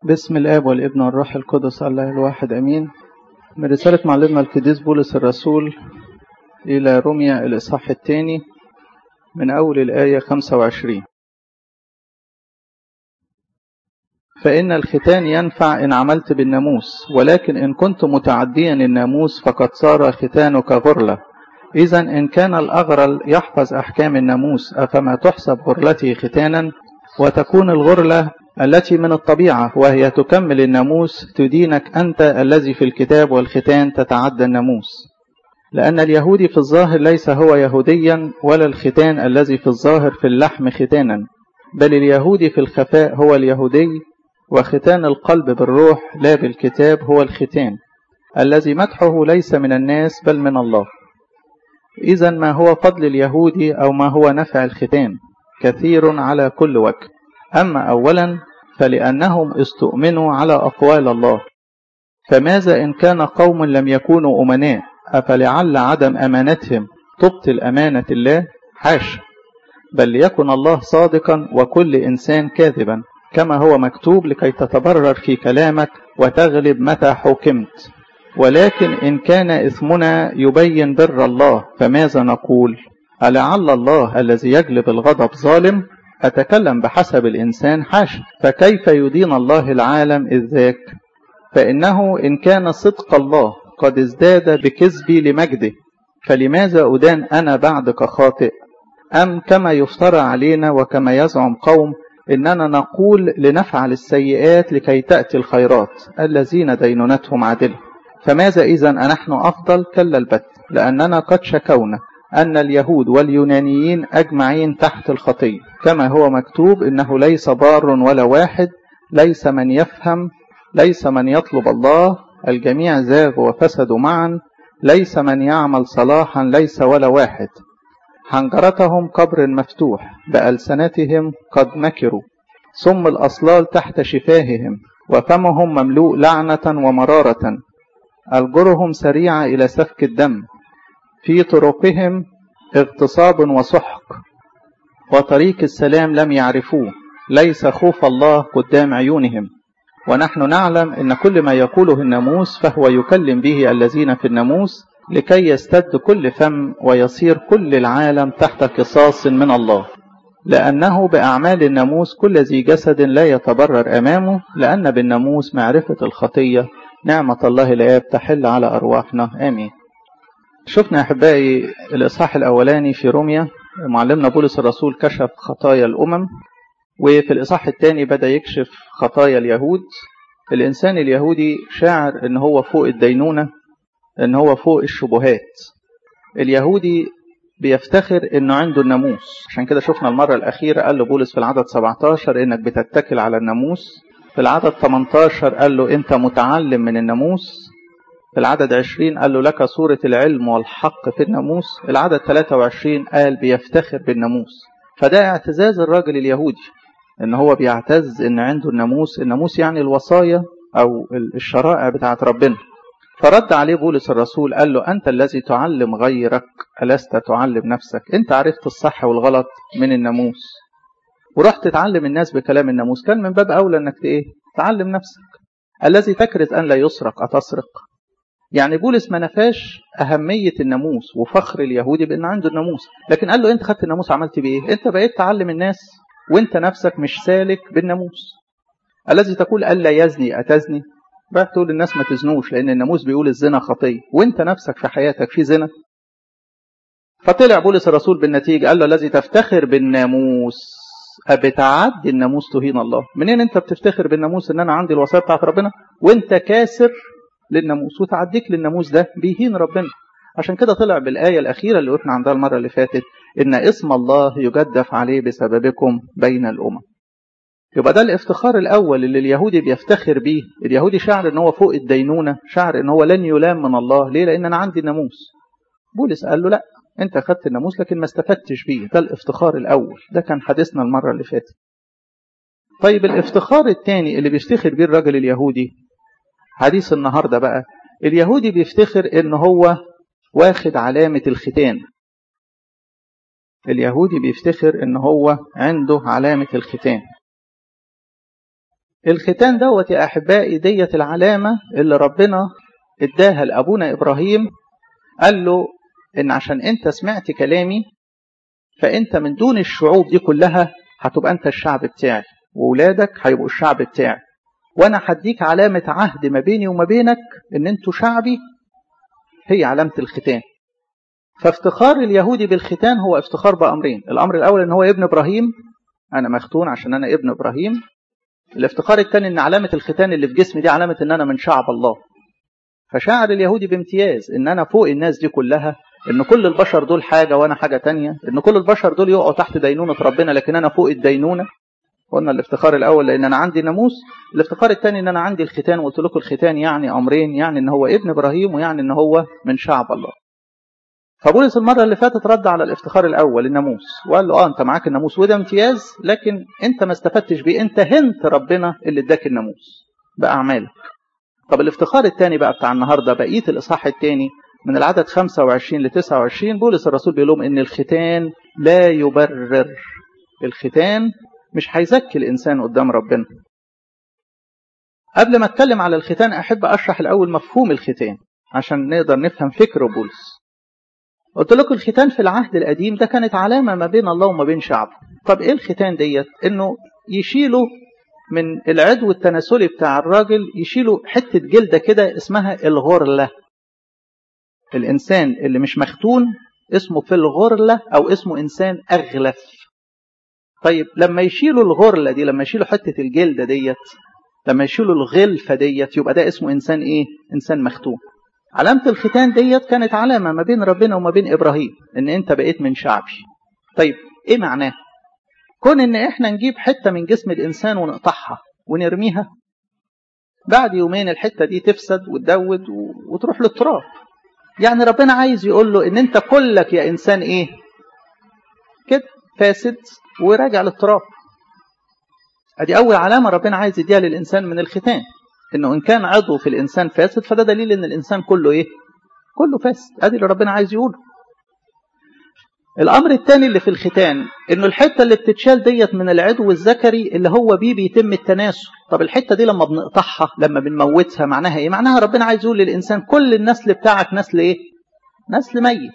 باسم الآب والابن والروح القدس الله الواحد أمين من رسالة معلمنا القديس بولس الرسول إلى روميا الإصحاح الثاني من أول الآية 25 فإن الختان ينفع إن عملت بالناموس ولكن إن كنت متعديا الناموس فقد صار ختانك غرلة إذا إن كان الأغرل يحفظ أحكام الناموس أفما تحسب غرلته ختانا وتكون الغرلة التي من الطبيعة وهي تكمل الناموس تدينك أنت الذي في الكتاب والختان تتعدى الناموس لأن اليهودي في الظاهر ليس هو يهوديا ولا الختان الذي في الظاهر في اللحم ختانا بل اليهودي في الخفاء هو اليهودي وختان القلب بالروح لا بالكتاب هو الختان الذي مدحه ليس من الناس بل من الله إذا ما هو فضل اليهودي أو ما هو نفع الختان كثير على كل وجه أما أولا فلأنهم استؤمنوا على أقوال الله فماذا إن كان قوم لم يكونوا أمناء أفلعل عدم أمانتهم تبطل أمانة الله حاشا بل ليكن الله صادقا وكل إنسان كاذبا كما هو مكتوب لكي تتبرر في كلامك وتغلب متى حكمت ولكن إن كان إثمنا يبين بر الله فماذا نقول ألعل الله الذي يجلب الغضب ظالم أتكلم بحسب الإنسان حاشا فكيف يدين الله العالم إذ ذاك فإنه إن كان صدق الله قد ازداد بكذبي لمجده فلماذا أدان أنا بعدك خاطئ أم كما يفترى علينا وكما يزعم قوم إننا نقول لنفعل السيئات لكي تأتي الخيرات الذين دينونتهم عادلة فماذا إذا أنحن أفضل كلا البت لأننا قد شكونا أن اليهود واليونانيين أجمعين تحت الخطية كما هو مكتوب إنه ليس بار ولا واحد ليس من يفهم ليس من يطلب الله الجميع زاغوا وفسدوا معا ليس من يعمل صلاحا ليس ولا واحد حنجرتهم قبر مفتوح بألسنتهم قد مكروا ثم الأصلال تحت شفاههم وفمهم مملوء لعنة ومرارة ألجرهم سريعة إلى سفك الدم في طرقهم اغتصاب وسحق وطريق السلام لم يعرفوه ليس خوف الله قدام عيونهم ونحن نعلم ان كل ما يقوله الناموس فهو يكلم به الذين في الناموس لكي يستد كل فم ويصير كل العالم تحت قصاص من الله لأنه بأعمال الناموس كل ذي جسد لا يتبرر أمامه لأن بالناموس معرفة الخطية نعمة الله الآب تحل على أرواحنا آمين شفنا أحبائي الإصحاح الأولاني في روميا معلمنا بولس الرسول كشف خطايا الأمم وفي الإصحاح الثاني بدأ يكشف خطايا اليهود الإنسان اليهودي شاعر إن هو فوق الدينونة إن هو فوق الشبهات اليهودي بيفتخر إنه عنده الناموس عشان كده شفنا المرة الأخيرة قال له بولس في العدد 17 إنك بتتكل على الناموس في العدد 18 قال له أنت متعلم من الناموس في العدد 20 قال له لك صورة العلم والحق في الناموس العدد 23 قال بيفتخر بالناموس فده اعتزاز الراجل اليهودي ان هو بيعتز ان عنده الناموس الناموس يعني الوصايا او الشرائع بتاعت ربنا فرد عليه بولس الرسول قال له انت الذي تعلم غيرك الست تعلم نفسك انت عرفت الصح والغلط من الناموس ورحت تعلم الناس بكلام الناموس كان من باب اولى انك ايه تعلم نفسك الذي تكرز ان لا يسرق اتسرق يعني بولس ما نفاش أهمية الناموس وفخر اليهودي بأن عنده الناموس لكن قال له أنت خدت الناموس عملت بإيه أنت بقيت تعلم الناس وأنت نفسك مش سالك بالناموس الذي تقول ألا يزني أتزني بقى تقول للناس ما تزنوش لأن الناموس بيقول الزنا خطية وأنت نفسك في حياتك في زنا فطلع بولس الرسول بالنتيجة قال له الذي تفتخر بالناموس بتعدي الناموس تهين الله منين انت بتفتخر بالناموس ان انا عندي الوصايا بتاعت ربنا وانت كاسر للناموس وتعديك للناموس ده بيهين ربنا عشان كده طلع بالآية الأخيرة اللي قلنا عندها المرة اللي فاتت إن اسم الله يجدف عليه بسببكم بين الأمم يبقى ده الافتخار الأول اللي اليهودي بيفتخر بيه اليهودي شعر إن هو فوق الدينونة شعر إن هو لن يلام من الله ليه لأن أنا عندي الناموس بولس قال له لا أنت خدت الناموس لكن ما استفدتش بيه ده الافتخار الأول ده كان حديثنا المرة اللي فاتت طيب الافتخار الثاني اللي بيفتخر بيه الراجل اليهودي حديث النهاردة بقى اليهودي بيفتخر ان هو واخد علامة الختان اليهودي بيفتخر ان هو عنده علامة الختان الختان دوت يا أحبائي ديت العلامة اللي ربنا اداها لأبونا إبراهيم قال له إن عشان أنت سمعت كلامي فأنت من دون الشعوب دي كلها هتبقى أنت الشعب بتاعي وولادك هيبقوا الشعب بتاعي وأنا هديك علامة عهد ما بيني وما بينك إن أنتوا شعبي هي علامة الختان فافتخار اليهودي بالختان هو افتخار بأمرين الأمر الأول إن هو ابن إبراهيم أنا مختون عشان أنا ابن إبراهيم الافتخار الثاني إن علامة الختان اللي في جسمي دي علامة إن أنا من شعب الله فشعر اليهودي بامتياز إن أنا فوق الناس دي كلها إن كل البشر دول حاجة وأنا حاجة تانية إن كل البشر دول يقعوا تحت دينونة ربنا لكن أنا فوق الدينونة قلنا الافتخار الأول لأن أنا عندي ناموس الافتخار الثاني إن أنا عندي الختان وقلت لكم الختان يعني أمرين يعني إن هو ابن إبراهيم ويعني إن هو من شعب الله فبولس المرة اللي فاتت رد على الافتخار الأول الناموس وقال له اه انت معاك الناموس وده امتياز لكن انت ما استفدتش بيه انت هنت ربنا اللي اداك الناموس بأعمالك طب الافتخار الثاني بقى بتاع النهارده بقية الإصحاح الثاني من العدد 25 ل 29 بولس الرسول بيقول لهم ان الختان لا يبرر الختان مش هيزكي الإنسان قدام ربنا قبل ما اتكلم على الختان أحب أشرح الأول مفهوم الختان عشان نقدر نفهم فكر بولس قلت لكم الختان في العهد القديم ده كانت علامة ما بين الله وما بين شعبه طب ايه الختان ديت انه يشيلوا من العدو التناسلي بتاع الراجل يشيلوا حتة جلدة كده اسمها الغرلة الإنسان اللي مش مختون اسمه في الغرلة أو اسمه إنسان أغلف طيب لما يشيلوا الغرلة دي لما يشيلوا حتة الجلدة ديت لما يشيلوا الغلفة ديت يبقى ده اسمه إنسان إيه؟ إنسان مختون علامة الختان ديت كانت علامة ما بين ربنا وما بين إبراهيم إن أنت بقيت من شعبي طيب إيه معناه؟ كون إن إحنا نجيب حتة من جسم الإنسان ونقطعها ونرميها بعد يومين الحتة دي تفسد وتدود وتروح للتراب يعني ربنا عايز يقول له إن أنت كلك يا إنسان إيه؟ كده فاسد وراجع للتراب ادي اول علامه ربنا عايز يديها للانسان من الختان انه ان كان عضو في الانسان فاسد فده دليل ان الانسان كله ايه كله فاسد ادي اللي ربنا عايز يقوله الامر الثاني اللي في الختان انه الحته اللي بتتشال ديت من العضو الذكري اللي هو بيه بيتم التناسل طب الحته دي لما بنقطعها لما بنموتها معناها ايه معناها ربنا عايز يقول للانسان كل النسل بتاعك نسل ايه نسل ميت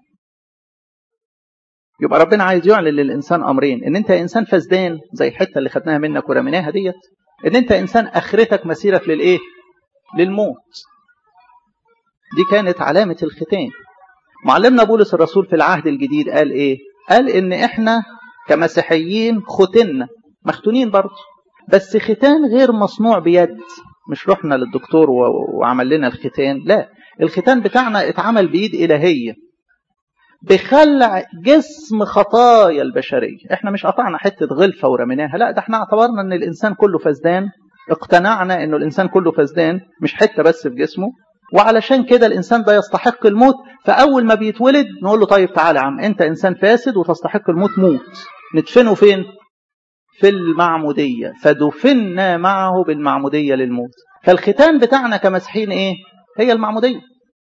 يبقى ربنا عايز يعلن للإنسان أمرين إن أنت إنسان فسدان زي الحتة اللي خدناها منك ورميناها ديت إن أنت إنسان آخرتك مسيرك للإيه؟ للموت دي كانت علامة الختان معلمنا بولس الرسول في العهد الجديد قال إيه؟ قال إن إحنا كمسيحيين ختنا مختونين برضه بس ختان غير مصنوع بيد مش رحنا للدكتور وعمل لنا الختان لا الختان بتاعنا اتعمل بإيد إلهية بخلع جسم خطايا البشرية احنا مش قطعنا حتة غلفة ورميناها لا ده احنا اعتبرنا ان الانسان كله فسدان اقتنعنا انه الانسان كله فسدان مش حتة بس في جسمه وعلشان كده الانسان ده يستحق الموت فاول ما بيتولد نقول له طيب تعالى يا عم انت انسان فاسد وتستحق الموت موت ندفنه فين في المعمودية فدفنا معه بالمعمودية للموت فالختان بتاعنا كمسيحيين ايه هي المعمودية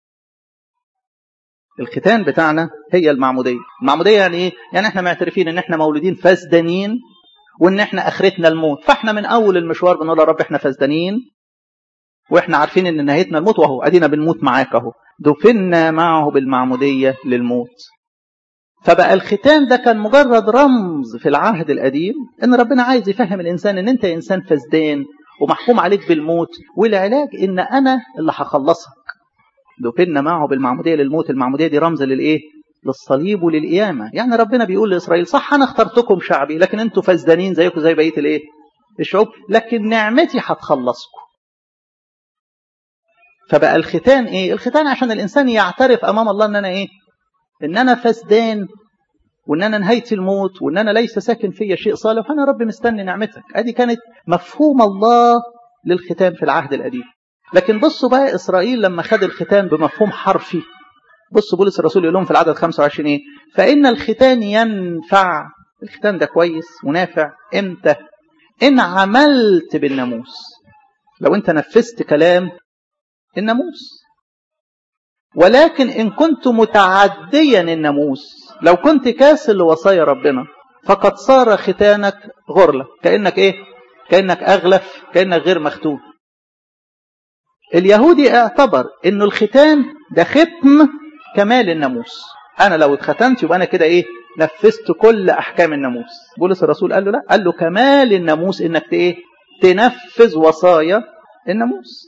الختان بتاعنا هي المعمودية المعمودية يعني ايه يعني احنا معترفين ان احنا مولودين فاسدانين وان احنا اخرتنا الموت فاحنا من اول المشوار بنقول يا رب احنا فاسدانين واحنا عارفين ان نهايتنا الموت وهو ادينا بنموت معاك اهو دفنا معه بالمعمودية للموت فبقى الختان ده كان مجرد رمز في العهد القديم ان ربنا عايز يفهم الانسان ان انت انسان فاسدان ومحكوم عليك بالموت والعلاج ان انا اللي هخلصك دفنا معه بالمعمودية للموت المعمودية دي رمز للإيه؟ للصليب وللقيامة يعني ربنا بيقول لإسرائيل صح أنا اخترتكم شعبي لكن أنتوا فاسدانين زيكم زي بقية الإيه؟ الشعوب لكن نعمتي هتخلصكم فبقى الختان إيه؟ الختان عشان الإنسان يعترف أمام الله إن أنا إيه؟ إن أنا فاسدان وإن أنا نهايتي الموت وإن أنا ليس ساكن فيا شيء صالح وأنا رب مستني نعمتك أدي كانت مفهوم الله للختان في العهد القديم لكن بصوا بقى إسرائيل لما خد الختان بمفهوم حرفي بصوا بولس الرسول يقول لهم في العدد 25 إيه فإن الختان ينفع الختان ده كويس ونافع إمتى إن عملت بالناموس لو أنت نفذت كلام الناموس ولكن إن كنت متعديا الناموس لو كنت كاسل لوصايا ربنا فقد صار ختانك غرلة كأنك إيه كأنك أغلف كأنك غير مختون اليهودي اعتبر انه الختان ده ختم كمال الناموس انا لو اتختنت يبقى انا كده ايه نفذت كل احكام الناموس بولس الرسول قال له لا قال له كمال الناموس انك ايه تنفذ وصايا الناموس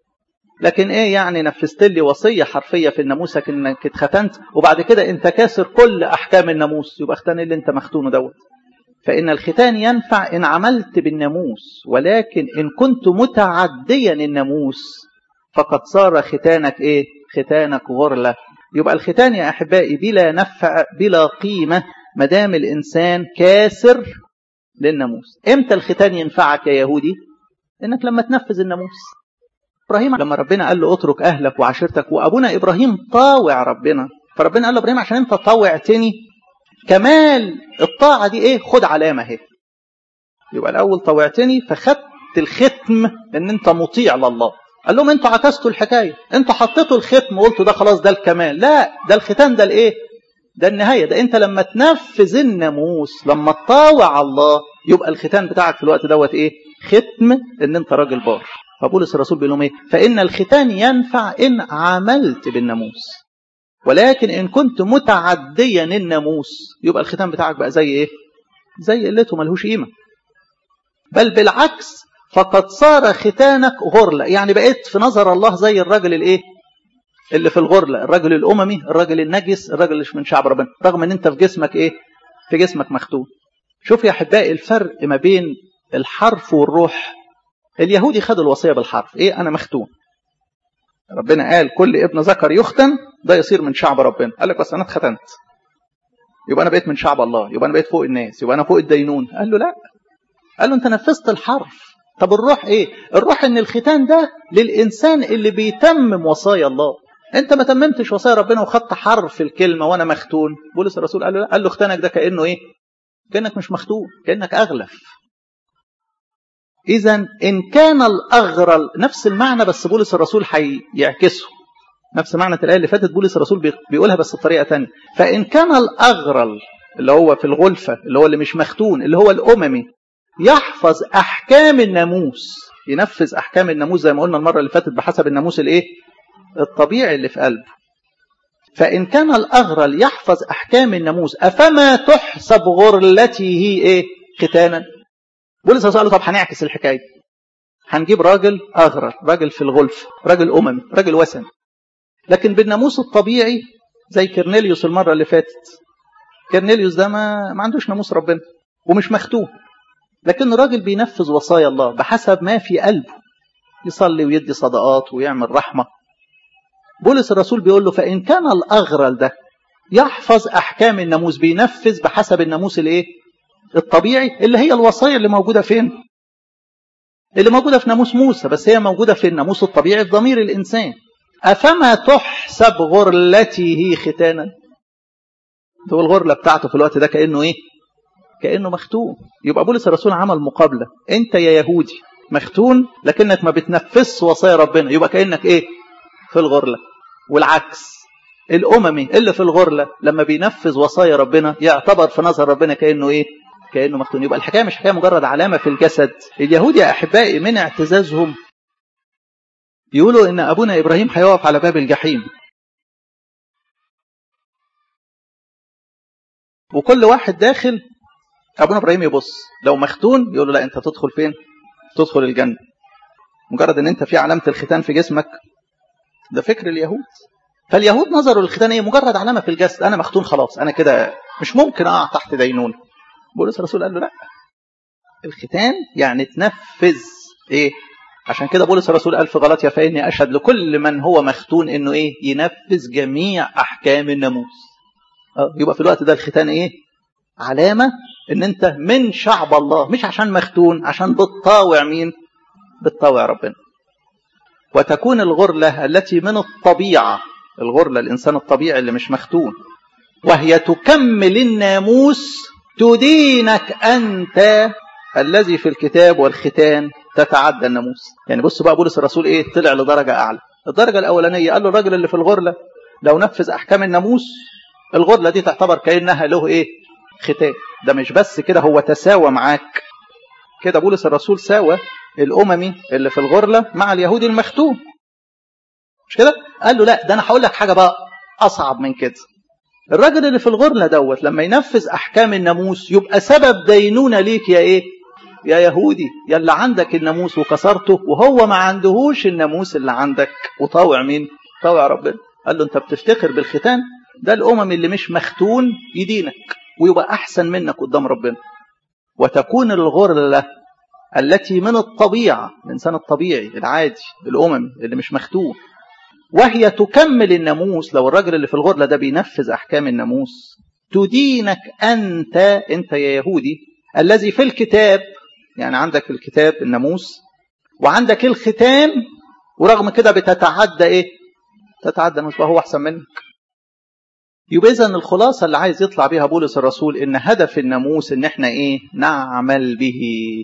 لكن ايه يعني نفذت لي وصيه حرفيه في الناموس انك اتختنت وبعد كده انت كاسر كل احكام الناموس يبقى اختان اللي انت مختونه دوت فان الختان ينفع ان عملت بالناموس ولكن ان كنت متعديا الناموس فقد صار ختانك ايه ختانك غرله يبقى الختان يا احبائي بلا نفع بلا قيمه ما دام الانسان كاسر للناموس امتى الختان ينفعك يا يهودي انك لما تنفذ الناموس ابراهيم لما ربنا قال له اترك اهلك وعشيرتك وابونا ابراهيم طاوع ربنا فربنا قال له ابراهيم عشان انت طاوعتني كمال الطاعه دي ايه خد علامه اهي يبقى الاول طوعتني فخدت الختم ان انت مطيع لله قال لهم انتوا عكستوا الحكايه انتوا حطيتوا الختم وقلتوا ده خلاص ده الكمال لا ده الختان ده الايه ده النهايه ده انت لما تنفذ الناموس لما تطاوع الله يبقى الختان بتاعك في الوقت دوت ايه ختم ان انت راجل بار فبولس الرسول بيقول لهم ايه فان الختان ينفع ان عملت بالناموس ولكن ان كنت متعديا الناموس يبقى الختان بتاعك بقى زي ايه زي قلته ملهوش قيمه بل بالعكس فقد صار ختانك غرلة يعني بقيت في نظر الله زي الراجل الايه اللي في الغرلة الراجل الأممي الراجل النجس الراجل اللي مش من شعب ربنا رغم ان انت في جسمك ايه في جسمك مختون شوف يا احبائي الفرق ما بين الحرف والروح اليهودي خد الوصية بالحرف ايه انا مختون ربنا قال كل ابن ذكر يختن ده يصير من شعب ربنا قال لك بس انا اتختنت يبقى انا بقيت من شعب الله يبقى انا بقيت فوق الناس يبقى انا فوق الدينون قال له لا قال له انت نفذت الحرف طب الروح ايه الروح ان الختان ده للانسان اللي بيتمم وصايا الله انت ما تممتش وصايا ربنا وخدت حرف الكلمه وانا مختون بولس الرسول قال له لا قال له ختانك ده كانه ايه كانك مش مختون كانك اغلف اذا ان كان الاغرل نفس المعنى بس بولس الرسول هيعكسه نفس معنى الايه اللي فاتت بولس الرسول بيقولها بس بطريقه ثانيه فان كان الاغرل اللي هو في الغلفه اللي هو اللي مش مختون اللي هو الاممي يحفظ احكام الناموس ينفذ احكام الناموس زي ما قلنا المره اللي فاتت بحسب الناموس الايه الطبيعي اللي في قلبه فان كان الاغرل يحفظ احكام الناموس افما تحسب غرلته ايه ختانا بولس قال له طب هنعكس الحكايه هنجيب راجل اغرل راجل في الغلف راجل اممي راجل وثني لكن بالناموس الطبيعي زي كرنيليوس المره اللي فاتت كرنيليوس ده ما, ما عندوش ناموس ربنا ومش مختوم لكن راجل بينفذ وصايا الله بحسب ما في قلبه يصلي ويدي صدقات ويعمل رحمة بولس الرسول بيقول له فإن كان الأغرل ده يحفظ أحكام الناموس بينفذ بحسب الناموس الإيه؟ الطبيعي اللي هي الوصايا اللي موجودة فين؟ اللي موجودة في ناموس موسى بس هي موجودة في الناموس الطبيعي في ضمير الإنسان أفما تحسب غرلته ختانا؟ هو الغرلة بتاعته في الوقت ده كأنه إيه؟ كأنه مختون يبقى بولس الرسول عمل مقابلة أنت يا يهودي مختون لكنك ما بتنفذش وصايا ربنا يبقى كأنك إيه في الغرلة والعكس الأممي اللي في الغرلة لما بينفذ وصايا ربنا يعتبر في نظر ربنا كأنه إيه كأنه مختون يبقى الحكاية مش حكاية مجرد علامة في الجسد اليهود يا أحبائي من اعتزازهم يقولوا إن أبونا إبراهيم هيقف على باب الجحيم وكل واحد داخل ابونا ابراهيم يبص لو مختون يقول له لا انت تدخل فين تدخل الجنه مجرد ان انت في علامه الختان في جسمك ده فكر اليهود فاليهود نظروا للختان ايه مجرد علامه في الجسد انا مختون خلاص انا كده مش ممكن اقع تحت دينون بولس الرسول قال له لا الختان يعني تنفذ ايه عشان كده بولس الرسول قال في غلطيا فاني اشهد لكل من هو مختون انه ايه ينفذ جميع احكام الناموس يبقى في الوقت ده الختان ايه علامة ان انت من شعب الله مش عشان مختون عشان بتطاوع مين بتطاوع ربنا وتكون الغرلة التي من الطبيعة الغرلة الإنسان الطبيعي اللي مش مختون وهي تكمل الناموس تدينك أنت الذي في الكتاب والختان تتعدى الناموس يعني بص بقى بولس الرسول ايه طلع لدرجة أعلى الدرجة الأولانية قال له الراجل اللي في الغرلة لو نفذ أحكام الناموس الغرلة دي تعتبر كأنها له ايه ختان ده مش بس كده هو تساوى معاك كده بولس الرسول ساوى الاممي اللي في الغرله مع اليهودي المختوم مش كده قال له لا ده انا هقول لك حاجه بقى اصعب من كده الراجل اللي في الغرله دوت لما ينفذ احكام الناموس يبقى سبب دينونه ليك يا ايه يا يهودي يا اللي عندك الناموس وكسرته وهو ما عندهوش الناموس اللي عندك وطاوع مين طاوع ربنا قال له انت بتفتخر بالختان ده الامم اللي مش مختون يدينك ويبقى احسن منك قدام ربنا وتكون الغرله التي من الطبيعه الانسان الطبيعي العادي الاممي اللي مش مختون وهي تكمل الناموس لو الراجل اللي في الغرله ده بينفذ احكام الناموس تدينك انت انت يا يهودي الذي في الكتاب يعني عندك في الكتاب الناموس وعندك الختان ورغم كده بتتعدى ايه تتعدى مش هو احسن منك يبقى اذا الخلاصه اللي عايز يطلع بيها بولس الرسول ان هدف الناموس ان احنا ايه نعمل به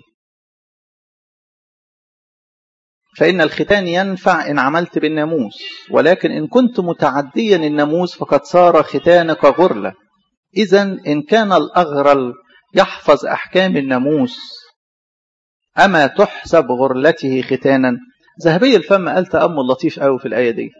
فإن الختان ينفع إن عملت بالناموس ولكن إن كنت متعديا الناموس فقد صار ختانك غرلة إذا إن كان الأغرل يحفظ أحكام الناموس أما تحسب غرلته ختانا ذهبي الفم قال تأمل لطيف قوي في الآية ديت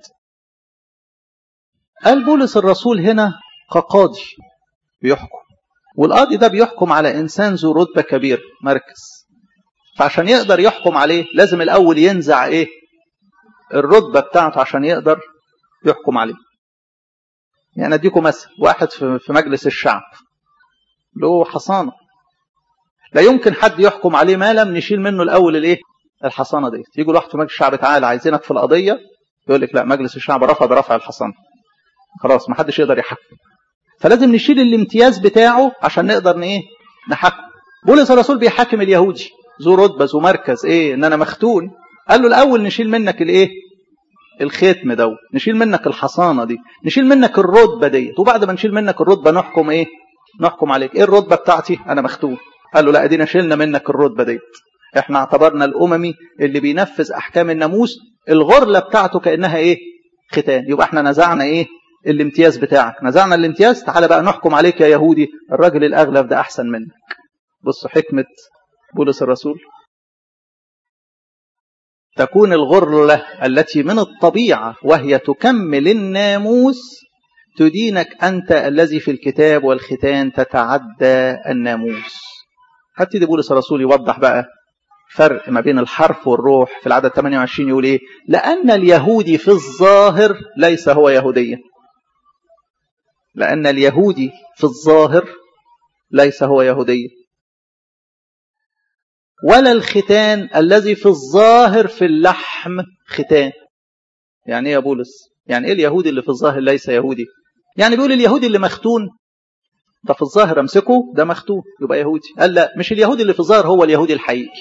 قال بولس الرسول هنا كقاضي بيحكم والقاضي ده بيحكم على إنسان ذو رتبة كبيرة مركز فعشان يقدر يحكم عليه لازم الأول ينزع إيه الرتبة بتاعته عشان يقدر يحكم عليه يعني أديكم مثل واحد في مجلس الشعب له حصانة لا يمكن حد يحكم عليه ما لم نشيل منه الأول الإيه الحصانة دي يجي واحد في مجلس الشعب تعالى عايزينك في القضية يقول لك لا مجلس الشعب رفض رفع الحصانة خلاص ما حدش يقدر يحكم فلازم نشيل الامتياز بتاعه عشان نقدر ايه نحكم بولس الرسول بيحاكم اليهودي ذو رتبه ذو مركز ايه ان انا مختون قال له الاول نشيل منك الايه الختم ده نشيل منك الحصانه دي نشيل منك الرتبه ديت وبعد ما نشيل منك الرتبه نحكم ايه نحكم عليك ايه الرتبه بتاعتي انا مختون قال له لا ادينا شيلنا منك الرتبه ديت احنا اعتبرنا الاممي اللي بينفذ احكام الناموس الغرله بتاعته كانها ايه ختان يبقى احنا نزعنا ايه الامتياز بتاعك نزعنا الامتياز تعالى بقى نحكم عليك يا يهودي الراجل الاغلب ده احسن منك بصوا حكمه بولس الرسول تكون الغرلة التي من الطبيعة وهي تكمل الناموس تدينك أنت الذي في الكتاب والختان تتعدى الناموس هبتدي بولس الرسول يوضح بقى فرق ما بين الحرف والروح في العدد 28 يقول ايه لأن اليهودي في الظاهر ليس هو يهوديا لأن اليهودي في الظاهر ليس هو يهوديا ولا الختان الذي في الظاهر في اللحم ختان يعني ايه يا بولس يعني ايه اليهودي اللي في الظاهر ليس يهودي يعني بيقول اليهودي اللي مختون ده في الظاهر امسكه ده مختون يبقى يهودي قال لا مش اليهودي اللي في الظاهر هو اليهودي الحقيقي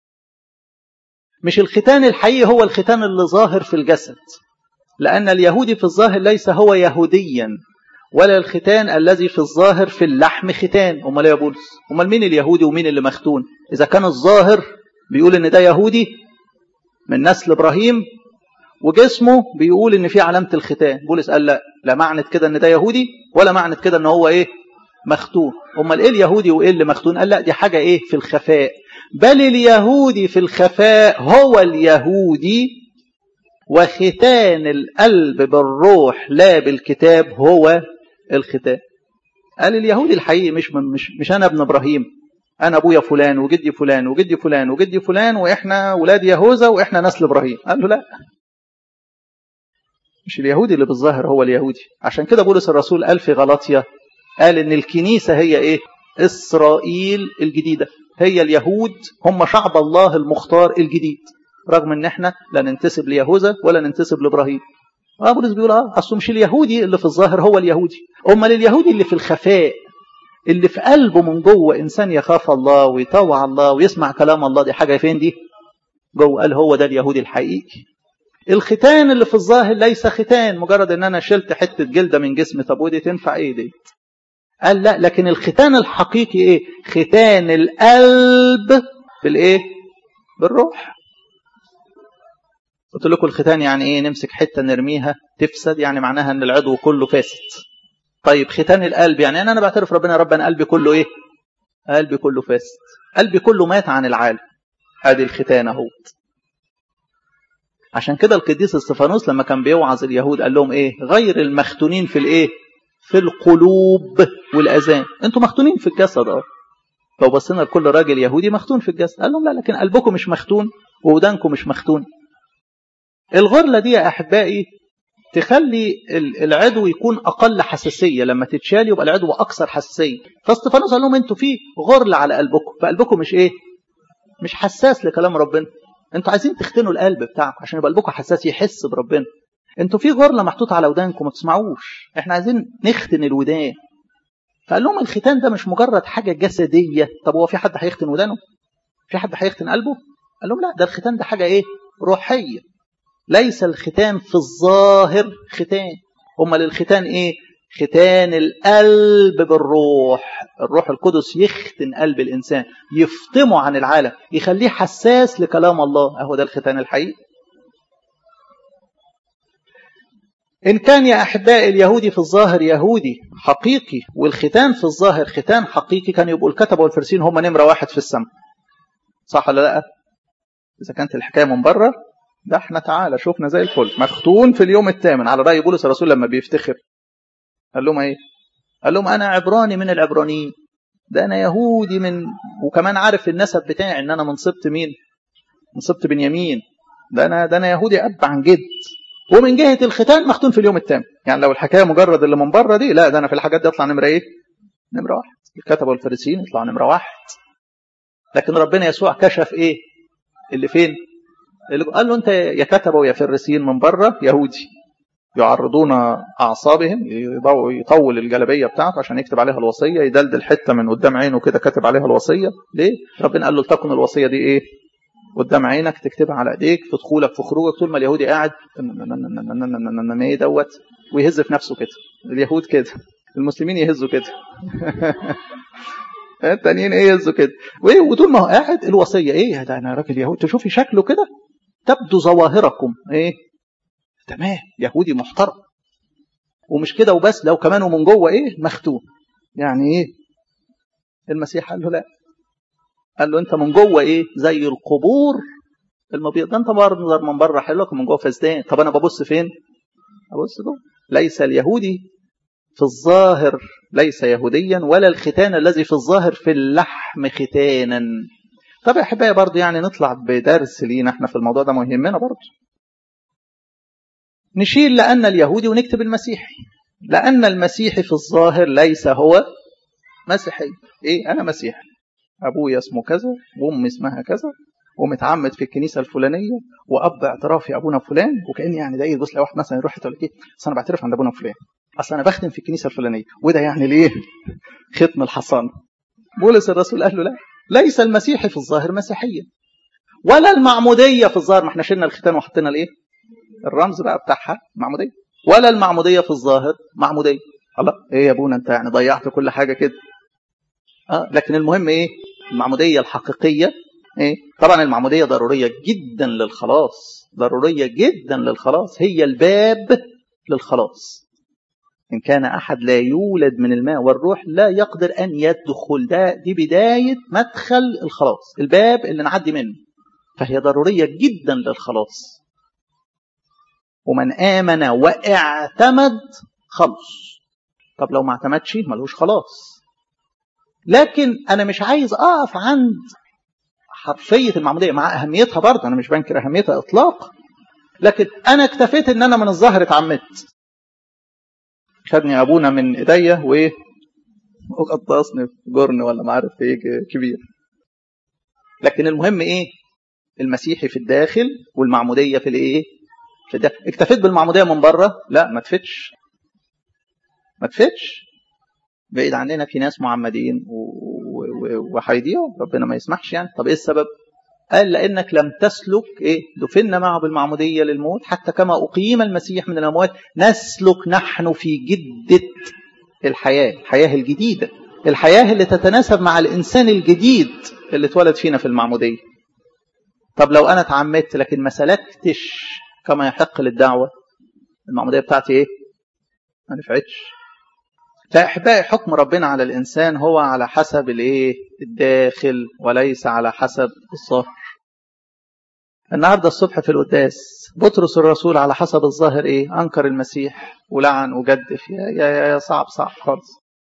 مش الختان الحقيقي هو الختان اللي ظاهر في الجسد لأن اليهودي في الظاهر ليس هو يهوديا ولا الختان الذي في الظاهر في اللحم ختان امال يا بولس امال مين اليهودي ومين اللي مختون اذا كان الظاهر بيقول ان ده يهودي من نسل ابراهيم وجسمه بيقول ان في علامه الختان بولس قال لا لا معنى كده ان ده يهودي ولا معنى كده ان هو ايه مختون امال ايه اليهودي وايه اللي مختون قال لا دي حاجه ايه في الخفاء بل اليهودي في الخفاء هو اليهودي وختان القلب بالروح لا بالكتاب هو الختان قال اليهودي الحقيقي مش من مش مش انا ابن ابراهيم انا ابويا فلان وجدي فلان وجدي فلان وجدي فلان واحنا ولاد يهوذا واحنا نسل ابراهيم قال له لا مش اليهودي اللي بالظاهر هو اليهودي عشان كده بولس الرسول قال في غلطيا قال ان الكنيسه هي ايه اسرائيل الجديده هي اليهود هم شعب الله المختار الجديد رغم ان احنا لا ننتسب ليهوذا ولا ننتسب لابراهيم اه بولس بيقول اه اصله مش اليهودي اللي في الظاهر هو اليهودي امال اليهودي اللي في الخفاء اللي في قلبه من جوه انسان يخاف الله ويطوع الله ويسمع كلام الله دي حاجه فين دي جوه قال هو ده اليهودي الحقيقي الختان اللي في الظاهر ليس ختان مجرد ان انا شلت حته جلده من جسمي طب ودي تنفع ايه دي قال لا لكن الختان الحقيقي ايه ختان القلب بالايه بالروح قلت لكم الختان يعني ايه نمسك حته نرميها تفسد يعني معناها ان العضو كله فاسد طيب ختان القلب يعني انا انا بعترف ربنا يا رب انا قلبي كله ايه قلبي كله فاسد قلبي كله مات عن العالم ادي الختان اهو عشان كده القديس استفانوس لما كان بيوعظ اليهود قال لهم ايه غير المختونين في الايه في القلوب والاذان انتوا مختونين في الجسد اه لو بصينا لكل راجل يهودي مختون في الجسد قال لهم لا لكن قلبكم مش مختون وودانكم مش مختون الغرلة دي يا أحبائي تخلي العدو يكون أقل حساسية لما تتشال يبقى العدو أكثر حساسية فاستفانوس قال لهم أنتوا في غرلة على قلبكم فقلبكم مش إيه مش حساس لكلام ربنا أنتوا عايزين تختنوا القلب بتاعكم عشان يبقى قلبكم حساس يحس بربنا أنتوا في غرلة محطوطة على ودانكم ما تسمعوش إحنا عايزين نختن الودان فقال لهم الختان ده مش مجرد حاجة جسدية طب هو في حد هيختن ودانه في حد هيختن قلبه قال لهم لا ده الختان ده حاجة ايه روحية ليس الختان في الظاهر ختان امال الختان ايه ختان القلب بالروح الروح القدس يختن قلب الانسان يفطمه عن العالم يخليه حساس لكلام الله اهو ده الختان الحقيقي إن كان يا أحباء اليهودي في الظاهر يهودي حقيقي والختان في الظاهر ختان حقيقي كان يبقوا الكتبة والفرسين هم نمرة واحد في السماء صح ولا لا؟ إذا كانت الحكاية من بره ده احنا تعالى شوفنا زي الفل مختون في اليوم الثامن على رأي بولس الرسول لما بيفتخر قال لهم ايه؟ قال لهم أنا عبراني من العبرانيين ده أنا يهودي من وكمان عارف النسب بتاعي إن أنا من سبط مين؟ من سبط بنيامين ده أنا ده أنا يهودي أب عن جد ومن جهة الختان مختون في اليوم الثامن يعني لو الحكاية مجرد اللي من بره دي لا ده أنا في الحاجات دي أطلع نمرة إيه نمرة واحد الكتبة والفريسيين يطلعوا نمرة واحد لكن ربنا يسوع كشف إيه اللي فين اللي قال له أنت يا كتبة ويا فريسيين من بره يهودي يعرضون أعصابهم يطول الجلبية بتاعته عشان يكتب عليها الوصية يدلدل حتة من قدام عينه كده كاتب عليها الوصية ليه؟ ربنا قال له لتكن الوصية دي إيه؟ قدام عينك تكتبها على ايديك في دخولك في خروجك طول ما اليهودي قاعد ايه دوت ويهز في نفسه كده اليهود كده المسلمين يهزوا كده التانيين ايه يهزوا كده وطول ما هو قاعد الوصيه ايه ده انا راجل يهودي تشوفي شكله كده تبدو ظواهركم ايه تمام يهودي محترم ومش كده وبس لو كمان ومن جوه ايه مختون يعني ايه المسيح قال له لا قال له انت من جوه ايه زي القبور المبيض ده انت منظر من بره حلو من جوه فسدان طب انا ببص فين ابص جوه ليس اليهودي في الظاهر ليس يهوديا ولا الختان الذي في الظاهر في اللحم ختانا طب يا احبائي برضه يعني نطلع بدرس لينا احنا في الموضوع ده مهمنا برضه نشيل لان اليهودي ونكتب المسيحي لان المسيحي في الظاهر ليس هو مسيحي ايه انا مسيحي ابويا اسمه كذا وامي اسمها كذا ومتعمد في الكنيسه الفلانيه واب اعترافي ابونا فلان وكان يعني ده يبص لو واحد مثلا يروح يقول لك ايه اصل انا بعترف عند ابونا فلان اصل انا بختم في الكنيسه الفلانيه وده يعني ليه ختم الحصانه بولس الرسول قال له لا ليس المسيحي في الظاهر مسيحيا ولا المعموديه في الظاهر ما احنا شلنا الختان وحطينا الايه الرمز بقى بتاعها معموديه ولا المعموديه في الظاهر معموديه الله ايه يا ابونا انت يعني ضيعت كل حاجه كده اه لكن المهم ايه المعمودية الحقيقية إيه؟ طبعا المعمودية ضرورية جدا للخلاص ضرورية جدا للخلاص هي الباب للخلاص إن كان أحد لا يولد من الماء والروح لا يقدر أن يدخل ده دي بداية مدخل الخلاص الباب اللي نعدي منه فهي ضرورية جدا للخلاص ومن آمن واعتمد خلص طب لو ما اعتمدش ملوش خلاص لكن انا مش عايز اقف عند حرفيه المعموديه مع اهميتها برضه انا مش بنكر اهميتها اطلاقا لكن انا اكتفيت ان انا من الظاهر اتعمدت خدني ابونا من ايديا وايه وغطسني في جرن ولا ما عارف ايه كبير لكن المهم ايه المسيحي في الداخل والمعموديه في الايه في الداخل اكتفيت بالمعموديه من بره لا ما تفتش ما تفتش بعيد عننا في ناس معمدين وهيضيعوا ربنا ما يسمحش يعني طب ايه السبب قال لانك لم تسلك ايه دفنا معه بالمعموديه للموت حتى كما اقيم المسيح من الاموات نسلك نحن في جده الحياه الحياه الجديده الحياه اللي تتناسب مع الانسان الجديد اللي اتولد فينا في المعموديه طب لو انا اتعمدت لكن ما سلكتش كما يحق للدعوه المعموديه بتاعتي ايه ما نفعتش فاحبائي حكم ربنا على الانسان هو على حسب الايه الداخل وليس على حسب الظاهر النهارده الصبح في القداس بطرس الرسول على حسب الظاهر ايه انكر المسيح ولعن وجدف يا يا يا صعب صعب خالص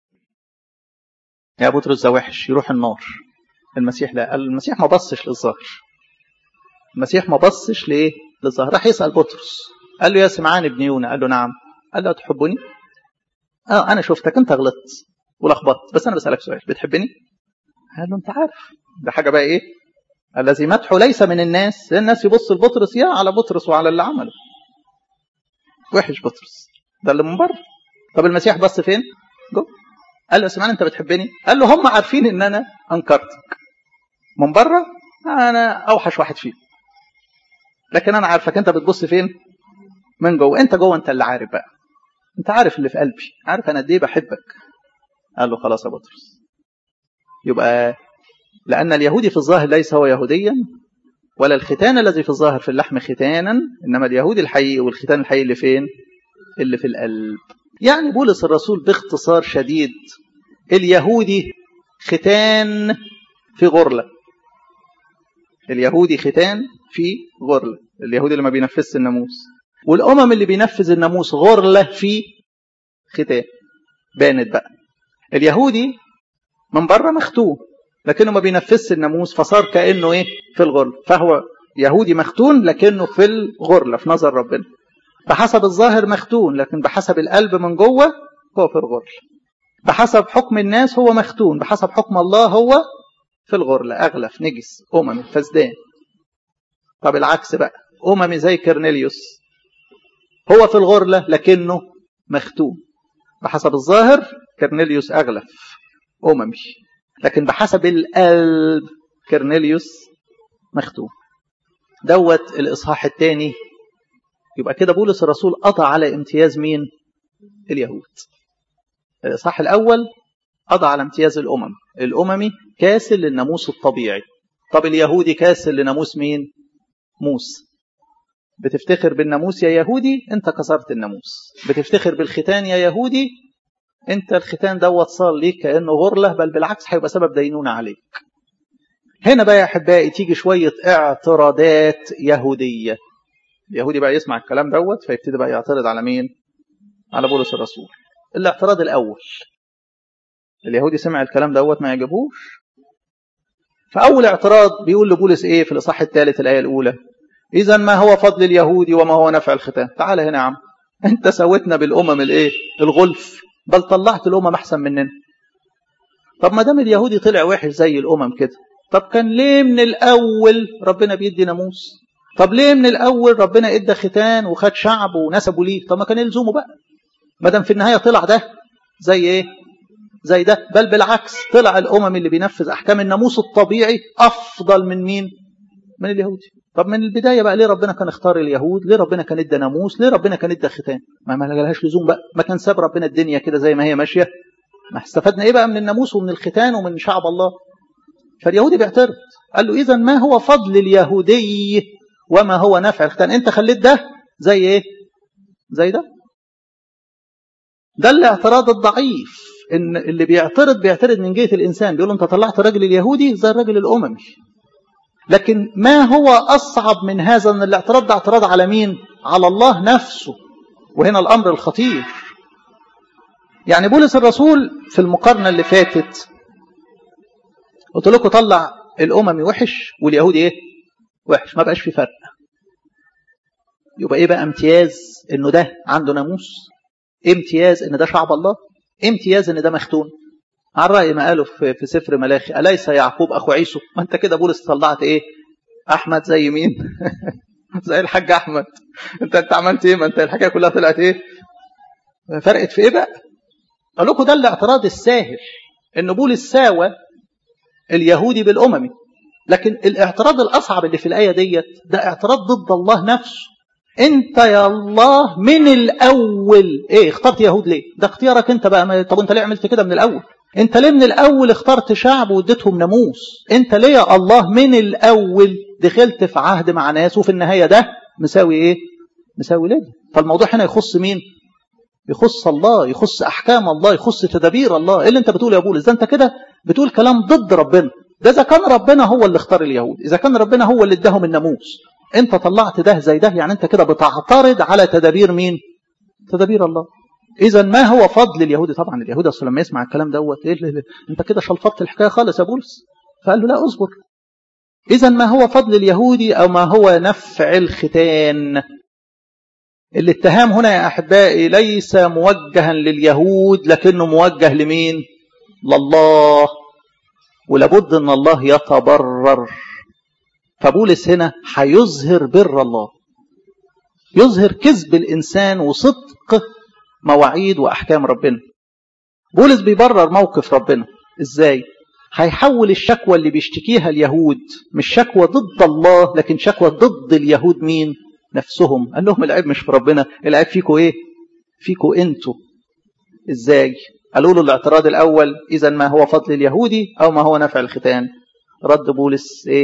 يا بطرس ده وحش يروح النار المسيح لا قال المسيح ما بصش للظاهر المسيح ما بصش لايه للظاهر راح يسال بطرس قال له يا سمعان ابن يونا قال له نعم قال له تحبني اه انا شفتك انت غلطت ولخبطت بس انا بسالك سؤال بتحبني قال له انت عارف ده حاجه بقى ايه الذي مدحه ليس من الناس الناس يبص لبطرس يا على بطرس وعلى اللي عمله وحش بطرس ده اللي من بره طب المسيح بص فين جو قال له سمعان انت بتحبني قال له هم عارفين ان انا انكرتك من بره انا اوحش واحد فيهم لكن انا عارفك انت بتبص فين من جوه انت جوه انت اللي عارف بقى انت عارف اللي في قلبي عارف انا قد ايه بحبك قال له خلاص يا بطرس يبقى لأن اليهودي في الظاهر ليس هو يهوديا ولا الختان الذي في الظاهر في اللحم ختانا إنما اليهودي الحقيقي والختان الحقيقي اللي فين اللي في القلب يعني بولس الرسول باختصار شديد اليهودي ختان في غرلة اليهودي ختان في غرلة اليهودي اللي ما بينفذش الناموس والأمم اللي بينفذ الناموس غرلة في ختان بانت بقى اليهودي من بره مختوم لكنه ما بينفذش الناموس فصار كانه ايه في الغرله فهو يهودي مختون لكنه في الغرله في نظر ربنا بحسب الظاهر مختون لكن بحسب القلب من جوه هو في الغرله بحسب حكم الناس هو مختون بحسب حكم الله هو في الغرله اغلف نجس اممي فسدان طب العكس بقى اممي زي كرنيليوس هو في الغرله لكنه مختون بحسب الظاهر كرنيليوس اغلف اممي لكن بحسب القلب كرنيليوس مختوم دوت الإصحاح الثاني يبقى كده بولس الرسول قطع على امتياز مين اليهود الإصحاح الأول قضى على امتياز الأمم الأممي كاسل للناموس الطبيعي طب اليهودي كاسل لناموس مين موسى بتفتخر بالناموس يا يهودي انت كسرت الناموس بتفتخر بالختان يا يهودي انت الختان دوت صار ليك كانه غرله بل بالعكس هيبقى سبب دينونه عليك هنا بقى يا احبائي تيجي شويه اعتراضات يهوديه اليهودي بقى يسمع الكلام دوت فيبتدي بقى يعترض على مين على بولس الرسول الاعتراض الاول اليهودي سمع الكلام دوت ما يعجبوش فاول اعتراض بيقول لبولس ايه في الاصحاح الثالث الايه الاولى اذا ما هو فضل اليهودي وما هو نفع الختان تعال هنا يا عم انت سويتنا بالامم الايه الغلف بل طلعت الامم احسن مننا طب ما دام اليهودي طلع وحش زي الامم كده طب كان ليه من الاول ربنا بيدي ناموس طب ليه من الاول ربنا ادى ختان وخد شعب ونسبه ليه طب ما كان يلزمه بقى ما دام في النهايه طلع ده زي ايه زي ده بل بالعكس طلع الامم اللي بينفذ احكام الناموس الطبيعي افضل من مين من اليهودي طب من البدايه بقى ليه ربنا كان اختار اليهود ليه ربنا كان ادى ناموس ليه ربنا كان ادى ختان ما ما لهاش لزوم بقى ما كان ساب ربنا الدنيا كده زي ما هي ماشيه ما استفدنا ايه بقى من الناموس ومن الختان ومن شعب الله فاليهودي بيعترض قال له اذا ما هو فضل اليهودي وما هو نفع الختان انت خليت ده زي ايه زي ده ده الاعتراض الضعيف ان اللي بيعترض بيعترض من جهه الانسان بيقول انت طلعت الراجل اليهودي زي الراجل الاممي لكن ما هو اصعب من هذا ان الاعتراض ده اعتراض على مين على الله نفسه وهنا الامر الخطير يعني بولس الرسول في المقارنه اللي فاتت قلت لكم طلع الاممي وحش واليهودي ايه وحش ما بقاش في فرق يبقى ايه بقى امتياز انه ده عنده ناموس امتياز ان ده شعب الله امتياز ان ده مختون على رأي ما قالوا في, في سفر ملاخي أليس يعقوب أخو عيسو ما أنت كده بولس طلعت إيه أحمد زي مين زي الحاج أحمد أنت أنت عملت إيه ما أنت الحكاية كلها طلعت إيه فرقت في إيه بقى قال لكم ده الاعتراض الساهل إن بولس ساوى اليهودي بالأممي لكن الاعتراض الأصعب اللي في الآية ديت ده اعتراض ضد الله نفسه انت يا الله من الاول ايه اخترت يهود ليه ده اختيارك انت بقى طب انت ليه عملت كده من الاول انت ليه من الاول اخترت شعب واديتهم ناموس انت ليه يا الله من الاول دخلت في عهد مع ناس وفي النهايه ده مساوي ايه مساوي ليه فالموضوع هنا يخص مين يخص الله يخص احكام الله يخص تدابير الله ايه اللي انت بتقوله يا بولس ده انت كده بتقول كلام ضد ربنا ده اذا كان ربنا هو اللي اختار اليهود اذا كان ربنا هو اللي اداهم الناموس انت طلعت ده زي ده يعني انت كده بتعترض على تدابير مين تدابير الله اذا ما هو فضل اليهودي طبعا اليهودي اصلا لما يسمع الكلام دوت ايه اللي انت كده شلفطت الحكايه خالص يا بولس فقال له لا اصبر اذا ما هو فضل اليهودي او ما هو نفع الختان الاتهام هنا يا احبائي ليس موجها لليهود لكنه موجه لمين لله ولابد ان الله يتبرر فبولس هنا هيظهر بر الله يظهر كذب الانسان وصدق مواعيد واحكام ربنا بولس بيبرر موقف ربنا ازاي هيحول الشكوى اللي بيشتكيها اليهود مش شكوى ضد الله لكن شكوى ضد اليهود مين نفسهم قال لهم العيب مش في ربنا العيب فيكم ايه فيكم انتوا ازاي قالوا له الاعتراض الاول اذا ما هو فضل اليهودي او ما هو نفع الختان رد بولس ايه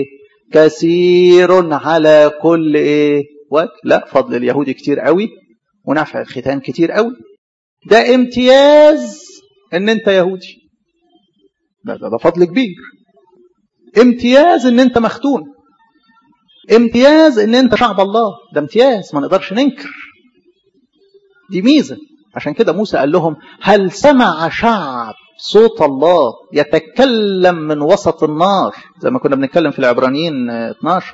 كثير على كل ايه وجه لا فضل اليهودي كتير قوي ونفع الختان كتير قوي ده امتياز ان انت يهودي ده, ده, ده فضل كبير امتياز ان انت مختون امتياز ان انت شعب الله ده امتياز ما نقدرش ننكر دي ميزه عشان كده موسى قال لهم هل سمع شعب صوت الله يتكلم من وسط النار زي ما كنا بنتكلم في العبرانيين 12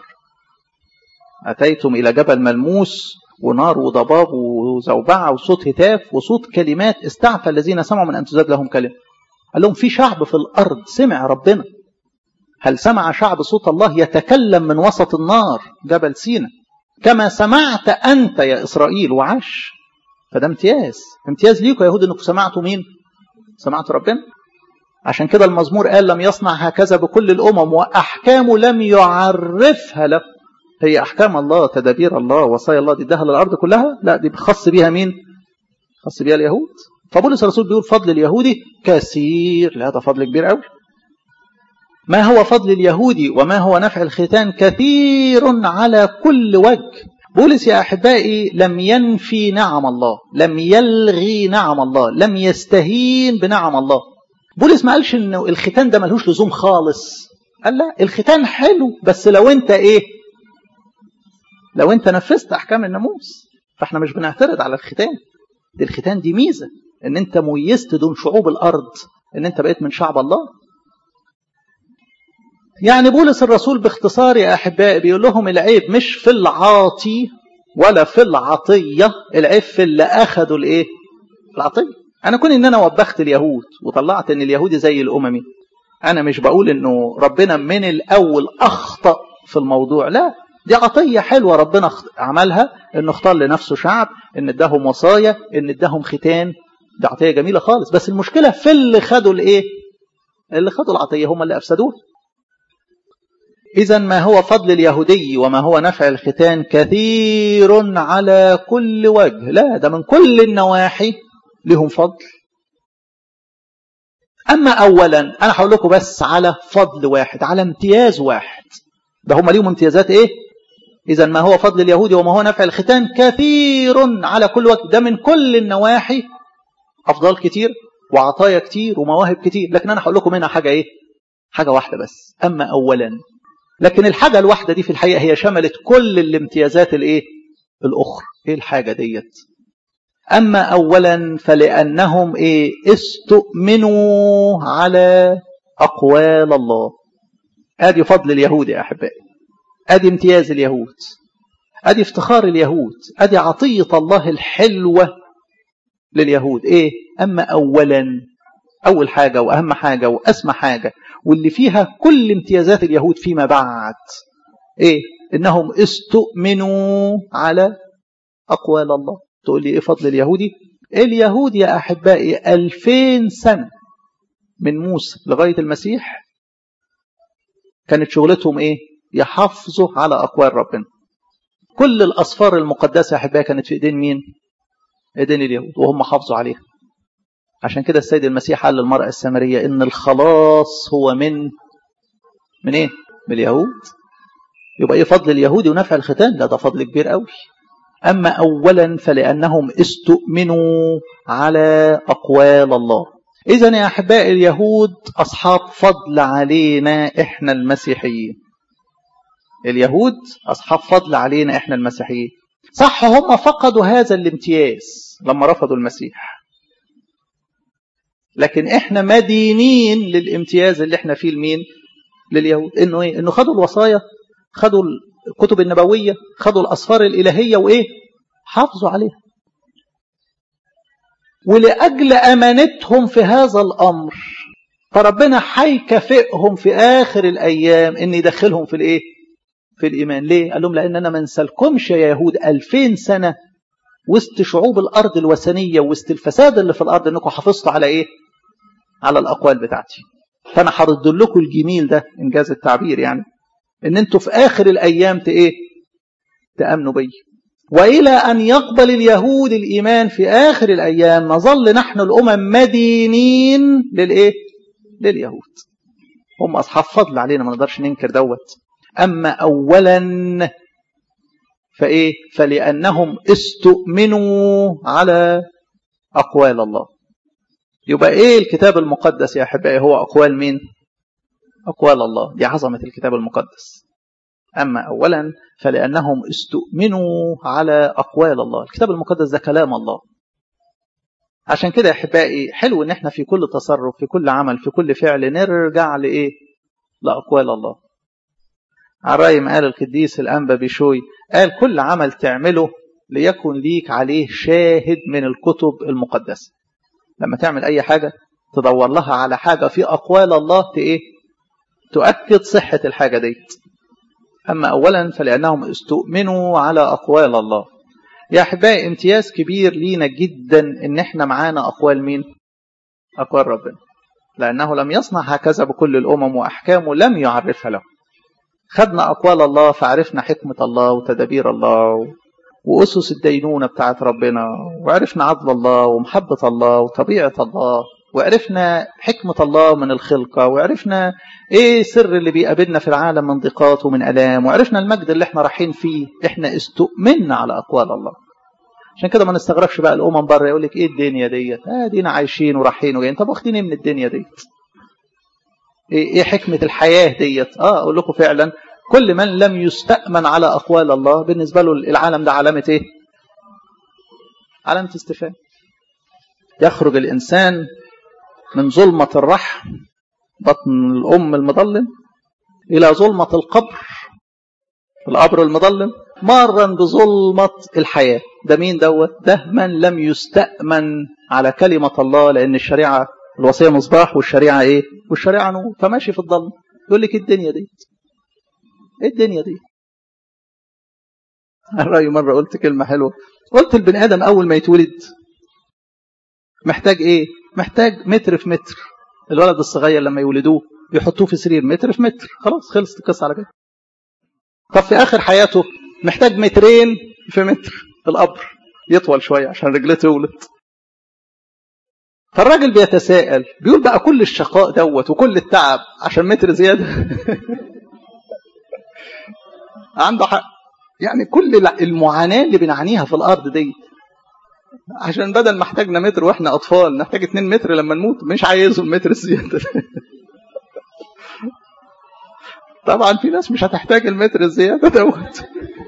أتيتم إلى جبل ملموس ونار وضباب وزوبعة وصوت هتاف وصوت كلمات استعفى الذين سمعوا من أن تزاد لهم كلمة قال لهم في شعب في الأرض سمع ربنا هل سمع شعب صوت الله يتكلم من وسط النار جبل سينا كما سمعت أنت يا إسرائيل وعاش فده امتياز امتياز ليكم يا يهود انكم سمعتوا مين سمعتوا ربنا عشان كده المزمور قال لم يصنع هكذا بكل الامم واحكامه لم يعرفها له هي احكام الله تدابير الله وصايا الله دي اداها للارض كلها لا دي خاص بيها مين خاص بيها اليهود فبولس الرسول بيقول فضل اليهودي كثير لا ده فضل كبير قوي ما هو فضل اليهودي وما هو نفع الختان كثير على كل وجه بولس يا احبائي لم ينفي نعم الله لم يلغي نعم الله لم يستهين بنعم الله بولس ما قالش ان الختان ده ملوش لزوم خالص قال لا الختان حلو بس لو انت ايه لو انت نفذت احكام الناموس فاحنا مش بنعترض على الختان دي الختان دي ميزه ان انت ميزت دون شعوب الارض ان انت بقيت من شعب الله يعني بولس الرسول باختصار يا احبائي بيقول لهم العيب مش في العاطي ولا في العطيه العيب في اللي اخذوا الايه العطيه انا كون ان انا وبخت اليهود وطلعت ان اليهودي زي الاممي انا مش بقول انه ربنا من الاول اخطا في الموضوع لا دي عطيه حلوه ربنا عملها انه اختار لنفسه شعب ان اداهم وصايا ان اداهم ختان دي عطيه جميله خالص بس المشكله في اللي خدوا الايه اللي خدوا العطيه هم اللي افسدوها إذا ما هو فضل اليهودي وما هو نفع الختان كثير على كل وجه لا ده من كل النواحي لهم فضل أما أولا أنا هقول لكم بس على فضل واحد على امتياز واحد ده هم ليهم امتيازات إيه إذا ما هو فضل اليهودي وما هو نفع الختان كثير على كل وجه ده من كل النواحي أفضال كتير وعطايا كتير ومواهب كتير لكن أنا هقول لكم هنا حاجة إيه حاجة واحدة بس أما أولا لكن الحاجة الواحدة دي في الحقيقة هي شملت كل الامتيازات الايه الأخرى ايه الحاجة ديت أما أولا فلأنهم ايه استؤمنوا على أقوال الله ادي فضل اليهود يا أحبائي ادي امتياز اليهود ادي افتخار اليهود ادي عطية الله الحلوة لليهود ايه أما أولا أول حاجة وأهم حاجة وأسمى حاجة واللي فيها كل امتيازات اليهود فيما بعد ايه انهم استؤمنوا على اقوال الله تقول لي ايه فضل اليهودي اليهود يا احبائي الفين سنة من موسى لغاية المسيح كانت شغلتهم ايه يحافظوا على اقوال ربنا كل الاسفار المقدسة يا احبائي كانت في ايدين مين ايدين اليهود وهم حافظوا عليها عشان كده السيد المسيح قال للمرأة السامرية إن الخلاص هو من من إيه؟ من اليهود يبقى إيه فضل اليهودي ونفع الختان؟ لا ده فضل كبير قوي أما أولا فلأنهم استؤمنوا على أقوال الله إذا يا أحباء اليهود أصحاب فضل علينا إحنا المسيحيين اليهود أصحاب فضل علينا إحنا المسيحيين صح هم فقدوا هذا الامتياز لما رفضوا المسيح لكن احنا مدينين للامتياز اللي احنا فيه لمين لليهود انه ايه انه خدوا الوصايا خدوا الكتب النبويه خدوا الاسفار الالهيه وايه حافظوا عليها ولاجل امانتهم في هذا الامر فربنا هيكافئهم في اخر الايام ان يدخلهم في الايه في الايمان ليه قال لهم لان انا ما انسلكمش يا يهود 2000 سنه وسط شعوب الارض الوثنيه وسط الفساد اللي في الارض انكم حافظتوا على ايه على الاقوال بتاعتي فانا هرد لكم الجميل ده انجاز التعبير يعني ان انتوا في اخر الايام ت ايه تامنوا بي والى ان يقبل اليهود الايمان في اخر الايام نظل نحن الامم مدينين للايه لليهود هم اصحاب فضل علينا ما نقدرش ننكر دوت اما اولا فايه فلانهم استؤمنوا على اقوال الله يبقى ايه الكتاب المقدس يا احبائي هو اقوال مين اقوال الله دي عظمه الكتاب المقدس اما اولا فلانهم استؤمنوا على اقوال الله الكتاب المقدس ده كلام الله عشان كده يا احبائي حلو ان احنا في كل تصرف في كل عمل في كل فعل نرجع لايه لاقوال الله عرايم قال القديس الانبا بشوي قال كل عمل تعمله ليكن ليك عليه شاهد من الكتب المقدسه لما تعمل اي حاجه تدور لها على حاجه في اقوال الله ايه تؤكد صحه الحاجه ديت اما اولا فلانهم استؤمنوا على اقوال الله يا احبائي امتياز كبير لينا جدا ان احنا معانا اقوال مين اقوال ربنا لانه لم يصنع هكذا بكل الامم واحكامه لم يعرفها له خدنا اقوال الله فعرفنا حكمه الله وتدابير الله وأسس الدينونة بتاعت ربنا وعرفنا عدل الله ومحبة الله وطبيعة الله وعرفنا حكمة الله من الخلقة وعرفنا ايه سر اللي بيقابلنا في العالم من ضيقات ومن ألام وعرفنا المجد اللي احنا رايحين فيه احنا استؤمنا على أقوال الله عشان كده ما نستغربش بقى الأمم بره يقول لك ايه الدنيا ديت اه دينا عايشين ورايحين وجايين طب واخدين ايه من الدنيا ديت ايه, ايه حكمة الحياة ديت اه اقول لكم فعلا كل من لم يستأمن على أقوال الله بالنسبة له العالم ده علامة إيه؟ علامة استفهام يخرج الإنسان من ظلمة الرحم بطن الأم المظلم إلى ظلمة القبر القبر المظلم مرا بظلمة الحياة ده مين دوت ده من لم يستأمن على كلمة الله لأن الشريعة الوصية مصباح والشريعة إيه والشريعة نور فماشي في الظلم يقول لك الدنيا دي ايه الدنيا دي الرأي مرة قلت كلمة حلوة قلت البني آدم أول ما يتولد محتاج إيه محتاج متر في متر الولد الصغير لما يولدوه يحطوه في سرير متر في متر خلاص خلصت القصة على كده طب في آخر حياته محتاج مترين في متر في القبر يطول شوية عشان رجلته يولد فالراجل بيتساءل بيقول بقى كل الشقاء دوت وكل التعب عشان متر زيادة عنده حق يعني كل المعاناة اللي بنعانيها في الأرض دي عشان بدل ما احتاجنا متر واحنا أطفال نحتاج 2 متر لما نموت مش عايزهم متر الزيادة طبعا في ناس مش هتحتاج المتر الزيادة دوت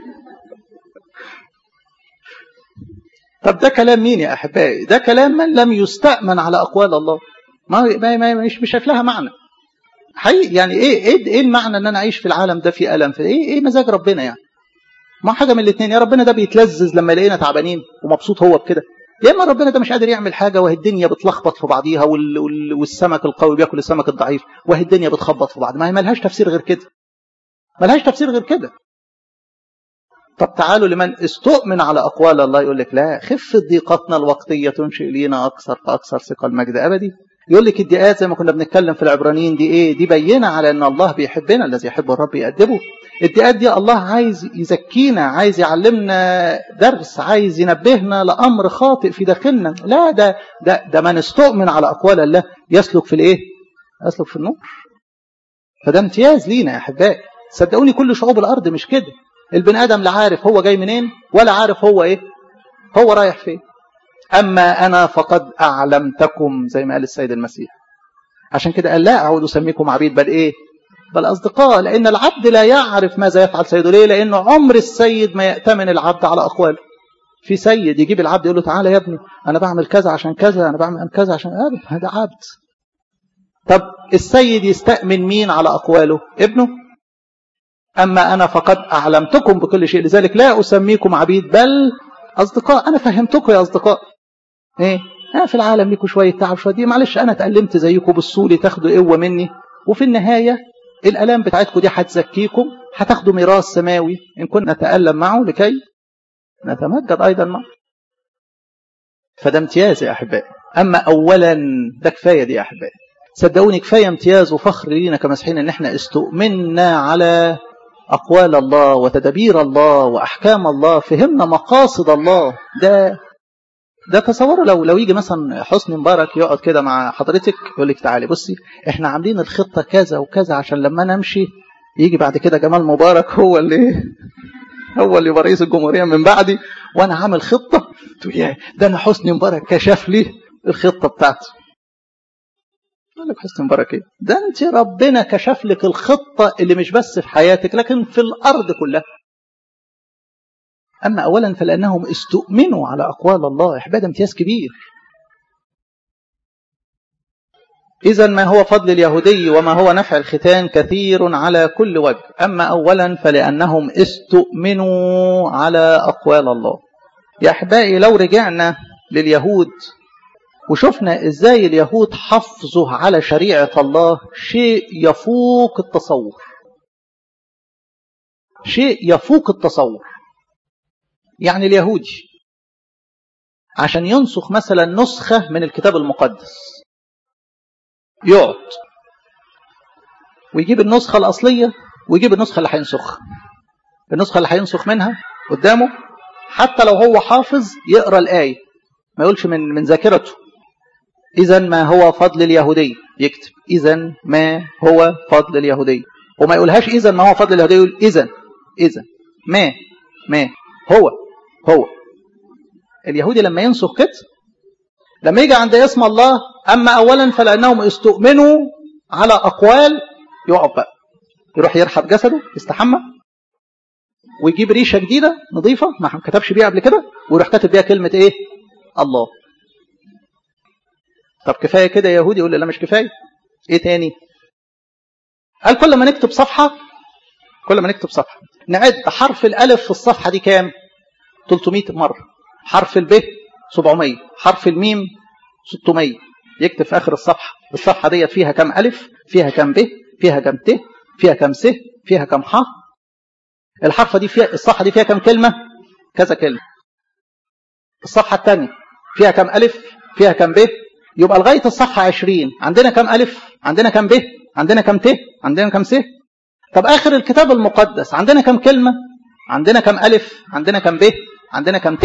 طب ده كلام مين يا أحبائي ده كلام من لم يستأمن على أقوال الله ما, ما, ما مش مش شايف لها معنى حقيقي يعني ايه ايه ايه المعنى ان انا اعيش في العالم ده في الم في ايه ايه مزاج ربنا يعني ما حاجه من الاثنين يا ربنا ده بيتلذذ لما يلاقينا تعبانين ومبسوط هو بكده يا اما ربنا ده مش قادر يعمل حاجه وهي الدنيا بتلخبط في بعضيها وال... وال... والسمك القوي بياكل السمك الضعيف وهي الدنيا بتخبط في بعض ما هي ملهاش تفسير غير كده ملهاش تفسير غير كده طب تعالوا لمن استؤمن على اقوال الله يقول لك لا خفة ضيقتنا الوقتيه تنشئ لينا اكثر فاكثر ثقه المجد ابدي يقول لك الدقات زي ما كنا بنتكلم في العبرانيين دي ايه دي بينه على ان الله بيحبنا الذي يحب الرب يأدبه الدقات دي الله عايز يزكينا عايز يعلمنا درس عايز ينبهنا لامر خاطئ في داخلنا لا ده ده ده من استؤمن على اقوال الله يسلك في الايه يسلك في النور فده امتياز لينا يا احبائي صدقوني كل شعوب الارض مش كده البني ادم لا عارف هو جاي منين ولا عارف هو ايه هو رايح فين اما انا فقد اعلمتكم زي ما قال السيد المسيح عشان كده قال لا اعود اسميكم عبيد بل ايه بل اصدقاء لان العبد لا يعرف ماذا يفعل سيده ليه لانه عمر السيد ما يأتمن العبد على اقواله في سيد يجيب العبد يقول له تعالى يا ابني انا بعمل كذا عشان كذا انا بعمل كذا عشان هذا عبد طب السيد يستأمن مين على أقواله ابنه أما أنا فقد أعلمتكم بكل شيء لذلك لا أسميكم عبيد بل أصدقاء أنا فهمتكم يا أصدقاء إيه أنا في العالم ليكم شوية تعب شوية دي معلش أنا اتألمت زيكم بالسولي تاخدوا قوة مني وفي النهاية الألام بتاعتكم دي هتزكيكم هتاخدوا ميراث سماوي إن كنا نتألم معه لكي نتمجد أيضا معه فده امتياز يا أحبائي أما أولا ده كفاية دي يا أحبائي صدقوني كفايه امتياز وفخر لينا كمسيحيين ان احنا استؤمنا على اقوال الله وتدابير الله واحكام الله فهمنا مقاصد الله ده ده تصوروا لو لو يجي مثلا حسني مبارك يقعد كده مع حضرتك يقول لك تعالي بصي احنا عاملين الخطه كذا وكذا عشان لما انا امشي يجي بعد كده جمال مبارك هو اللي هو اللي يبقى رئيس الجمهوريه من بعدي وانا عامل خطه تقول يا ده انا حسني مبارك كشف لي الخطه بتاعتي يقول لك حسن مبارك ايه ده انت ربنا كشف لك الخطه اللي مش بس في حياتك لكن في الارض كلها اما اولا فلانهم استؤمنوا على اقوال الله احباد امتياز كبير إذا ما هو فضل اليهودي وما هو نفع الختان كثير على كل وجه أما أولا فلأنهم استؤمنوا على أقوال الله يا أحبائي لو رجعنا لليهود وشفنا ازاي اليهود حافظوا على شريعة الله شيء يفوق التصور شيء يفوق التصور يعني اليهودي عشان ينسخ مثلا نسخة من الكتاب المقدس يقعد ويجيب النسخة الأصلية ويجيب النسخة اللي هينسخها النسخة اللي هينسخ منها قدامه حتى لو هو حافظ يقرأ الآية ما يقولش من من ذاكرته إذا ما هو فضل اليهودي يكتب إذا ما هو فضل اليهودي وما يقولهاش إذا ما هو فضل اليهودي يقول إذا إذا ما ما هو هو اليهودي لما ينسخ كده لما يجي عند اسم الله أما أولا فلأنهم استؤمنوا على أقوال يقعد بقى يروح يرحب جسده يستحمى ويجيب ريشة جديدة نظيفة ما كتبش بيها قبل كده ويروح كاتب بيها كلمة إيه الله طب كفايه كده يهودي يقول لي لا مش كفايه ايه تاني قال كل ما نكتب صفحه كل ما نكتب صفحه نعد حرف الالف في الصفحه دي كام 300 مره حرف الب 700 حرف الميم 600 يكتب في اخر الصفحه الصفحه ديت فيها كام الف فيها كام ب فيها كام ت فيها كام س فيها كام ح الحرفه دي فيها الصفحه دي فيها كام كلمه كذا كلمه الصفحه الثانيه فيها كام الف فيها كام ب يبقى لغاية الصفحة 20 عندنا كم ألف عندنا كم ب عندنا كم ت عندنا كم س طب آخر الكتاب المقدس عندنا كم كلمة عندنا كم ألف عندنا كم ب عندنا كم ت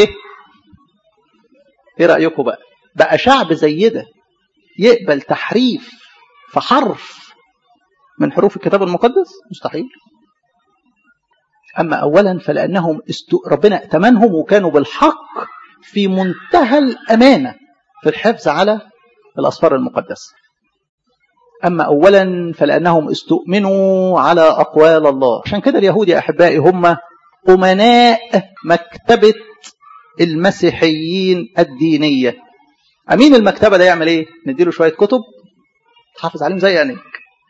ايه رأيكم بقى بقى شعب زي ده يقبل تحريف في حرف من حروف الكتاب المقدس مستحيل أما أولا فلأنهم استو... ربنا ائتمنهم وكانوا بالحق في منتهى الأمانة في الحفظ على الأسفار المقدسة أما أولا فلأنهم استؤمنوا على أقوال الله عشان كده اليهود يا أحبائي هم أمناء مكتبة المسيحيين الدينية أمين المكتبة ده يعمل إيه؟ نديله شوية كتب تحافظ عليهم زي عينيك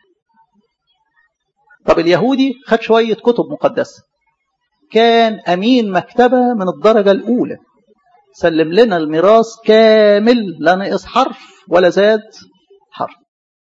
طب اليهودي خد شوية كتب مقدسة كان أمين مكتبة من الدرجة الأولى سلم لنا الميراث كامل لا نقص حرف ولا زاد حرف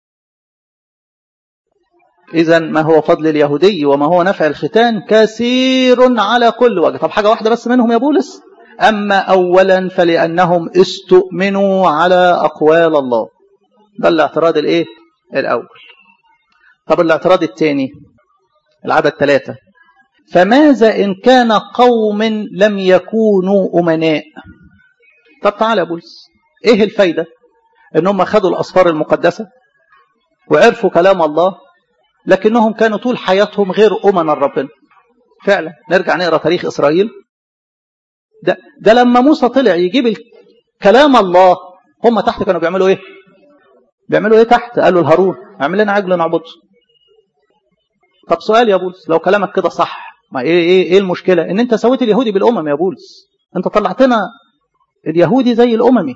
إذا ما هو فضل اليهودي وما هو نفع الختان كثير على كل وجه طب حاجة واحدة بس منهم يا بولس أما أولا فلأنهم استؤمنوا على أقوال الله ده الاعتراض الإيه الأول طب الاعتراض الثاني العدد ثلاثة فماذا إن كان قوم لم يكونوا أمناء طب تعالى يا بولس إيه الفايدة إن هم خدوا الأسفار المقدسة وعرفوا كلام الله لكنهم كانوا طول حياتهم غير أمنا ربنا فعلا نرجع نقرا تاريخ اسرائيل ده ده لما موسى طلع يجيب كلام الله هم تحت كانوا بيعملوا ايه بيعملوا ايه تحت قالوا لهارون اعمل لنا عجل نعبده طب سؤال يا بولس لو كلامك كده صح ما ايه ايه ايه المشكله ان انت سويت اليهودي بالامم يا بولس انت طلعتنا اليهودي زي الاممي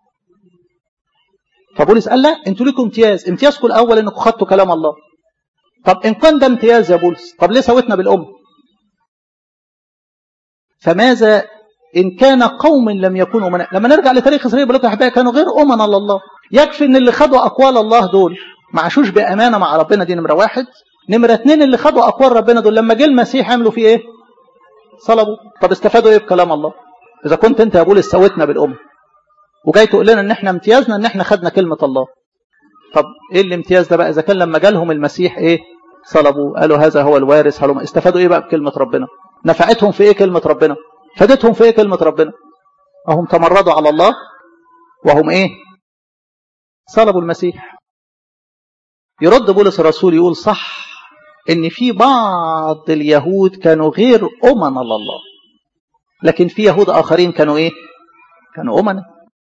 فبولس قال لا انتوا ليكم امتياز امتيازكم الاول انكم خدتوا كلام الله طب ان كان ده امتياز يا بولس طب ليه سويتنا بالامم فماذا ان كان قوم لم يكونوا امناء لما نرجع لتاريخ اسرائيل بقول لكم يا احبائي كانوا غير امنا لله يكفي ان اللي خدوا اقوال الله دول ما عاشوش بامانه مع ربنا دي نمره واحد نمره اثنين اللي خدوا اقوال ربنا دول لما جه المسيح عملوا فيه ايه صلبوا طب استفادوا ايه بكلام الله اذا كنت انت يا بولس سويتنا بالامم وجاي تقول لنا ان احنا امتيازنا ان احنا خدنا كلمه الله طب ايه الامتياز ده بقى اذا كان لما جالهم المسيح ايه صلبوا قالوا هذا هو الوارث هلما استفادوا ايه بقى بكلمه ربنا نفعتهم في ايه كلمه ربنا فادتهم في ايه كلمه ربنا هم تمردوا على الله وهم ايه صلبوا المسيح يرد بولس الرسول يقول صح ان في بعض اليهود كانوا غير امنا لله لكن في يهود اخرين كانوا ايه كانوا امنا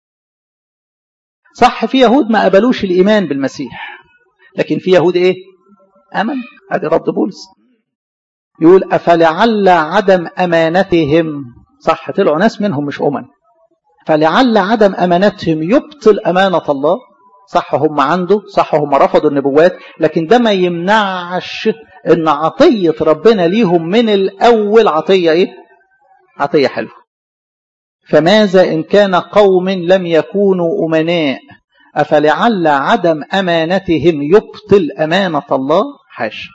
صح في يهود ما قبلوش الايمان بالمسيح لكن في يهود ايه امن ادي رد بولس يقول افلعل عدم امانتهم صح طلعوا ناس منهم مش امن فلعل عدم امانتهم يبطل امانه الله صح هم عنده صح هم رفضوا النبوات لكن ده ما يمنعش ان عطيه ربنا ليهم من الاول عطيه ايه عطيه حلوه فماذا إن كان قوم لم يكونوا أمناء أفلعل عدم أمانتهم يبطل أمانة الله حاشا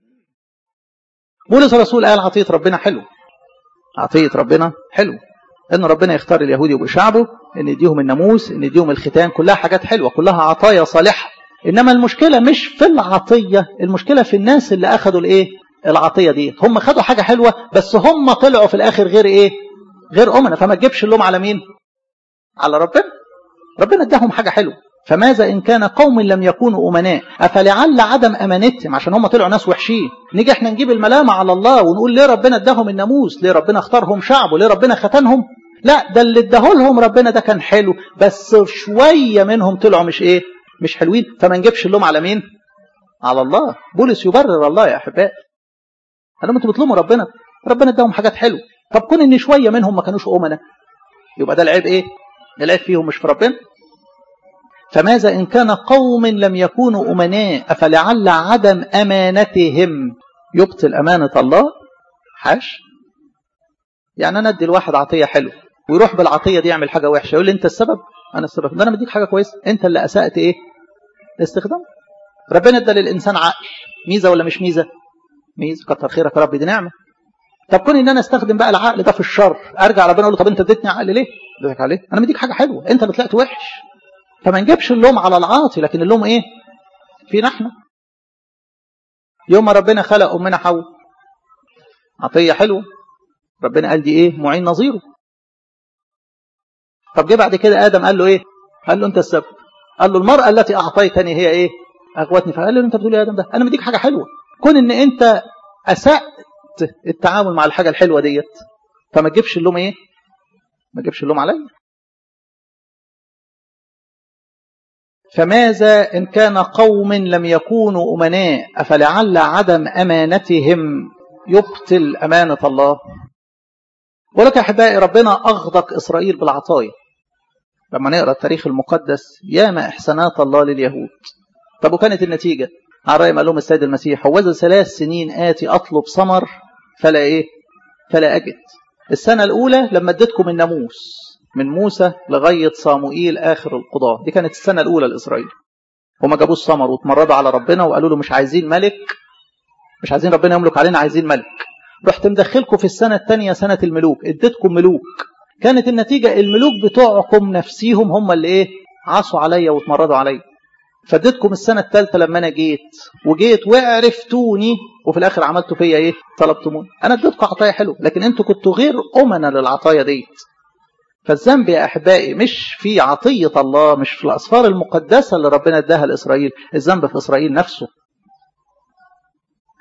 بولس الرسول قال عطية ربنا حلو عطية ربنا حلو ان ربنا يختار اليهود يبقوا شعبه ان يديهم الناموس ان يديهم الختان كلها حاجات حلوه كلها عطايا صالحه انما المشكله مش في العطيه المشكله في الناس اللي اخذوا الايه العطيه دي هم خدوا حاجه حلوه بس هم طلعوا في الاخر غير ايه غير امنا فما تجيبش اللوم على مين على ربنا ربنا اداهم حاجه حلوه فماذا ان كان قوم لم يكونوا امناء افلعل عدم امانتهم عشان هم طلعوا ناس وحشين نيجي احنا نجيب الملامه على الله ونقول ليه ربنا اداهم الناموس ليه ربنا اختارهم شعبه ليه ربنا ختنهم لا ده اللي اداه لهم ربنا ده كان حلو بس شويه منهم طلعوا مش ايه مش حلوين فما نجيبش اللوم على مين على الله بولس يبرر الله يا احبائي انا انتوا بتلوموا ربنا ربنا اداهم حاجات حلوه طب كون ان شويه منهم ما كانوش امنا يبقى ده العيب ايه العيب فيهم مش في ربنا فماذا ان كان قوم لم يكونوا امناء افلعل عدم امانتهم يبطل امانه الله حاش يعني انا ادي الواحد عطيه حلوه ويروح بالعطيه دي يعمل حاجه وحشه يقول لي انت السبب انا السبب ده انا مديك حاجه كويسه انت اللي اسات ايه الاستخدام ربنا ادى للانسان عقل ميزه ولا مش ميزه ميزه كتر خيرك يا رب دي نعمه طب كون ان انا استخدم بقى العقل ده في الشر ارجع ربنا اقول له طب انت اديتني عقل ليه؟ اديتك عليه؟ انا مديك حاجه حلوه انت اللي طلعت وحش فما نجيبش اللوم على العاطي لكن اللوم ايه؟ فينا احنا يوم ما ربنا خلق امنا حواء عطيه حلوه ربنا قال دي ايه؟ معين نظيره طب جه بعد كده ادم قال له ايه؟ قال له انت السبب قال له المراه التي اعطيتني هي ايه؟ اغوتني فقال له انت بتقول يا ادم ده انا مديك حاجه حلوه كون ان انت اسات التعامل مع الحاجه الحلوه ديت فما تجيبش اللوم ايه ما تجيبش اللوم عليا فماذا ان كان قوم لم يكونوا امناء افلعل عدم امانتهم يبطل امانه الله ولك احبائي ربنا اغدق اسرائيل بالعطايا لما نقرا التاريخ المقدس ياما احسانات الله لليهود طب وكانت النتيجه على رأي ما لهم السيد المسيح هوذا ثلاث سنين آتي أطلب ثمر فلا إيه فلا أجد السنة الأولى لما اديتكم الناموس من موسى لغاية صاموئيل آخر القضاة دي كانت السنة الأولى لإسرائيل هما جابوش ثمر واتمردوا على ربنا وقالوا له مش عايزين ملك مش عايزين ربنا يملك علينا عايزين ملك رحت مدخلكم في السنة الثانية سنة الملوك اديتكم ملوك كانت النتيجة الملوك بتوعكم نفسيهم هم اللي ايه عصوا عليا واتمردوا عليا فاديتكم السنة الثالثة لما أنا جيت وجيت وعرفتوني وفي الآخر عملتوا فيا إيه؟ طلبتموني. أنا اديتكم عطايا حلوة لكن أنتوا كنتوا غير أمنا للعطايا ديت. فالذنب يا أحبائي مش في عطية الله مش في الأسفار المقدسة اللي ربنا اداها لإسرائيل، الذنب في إسرائيل نفسه.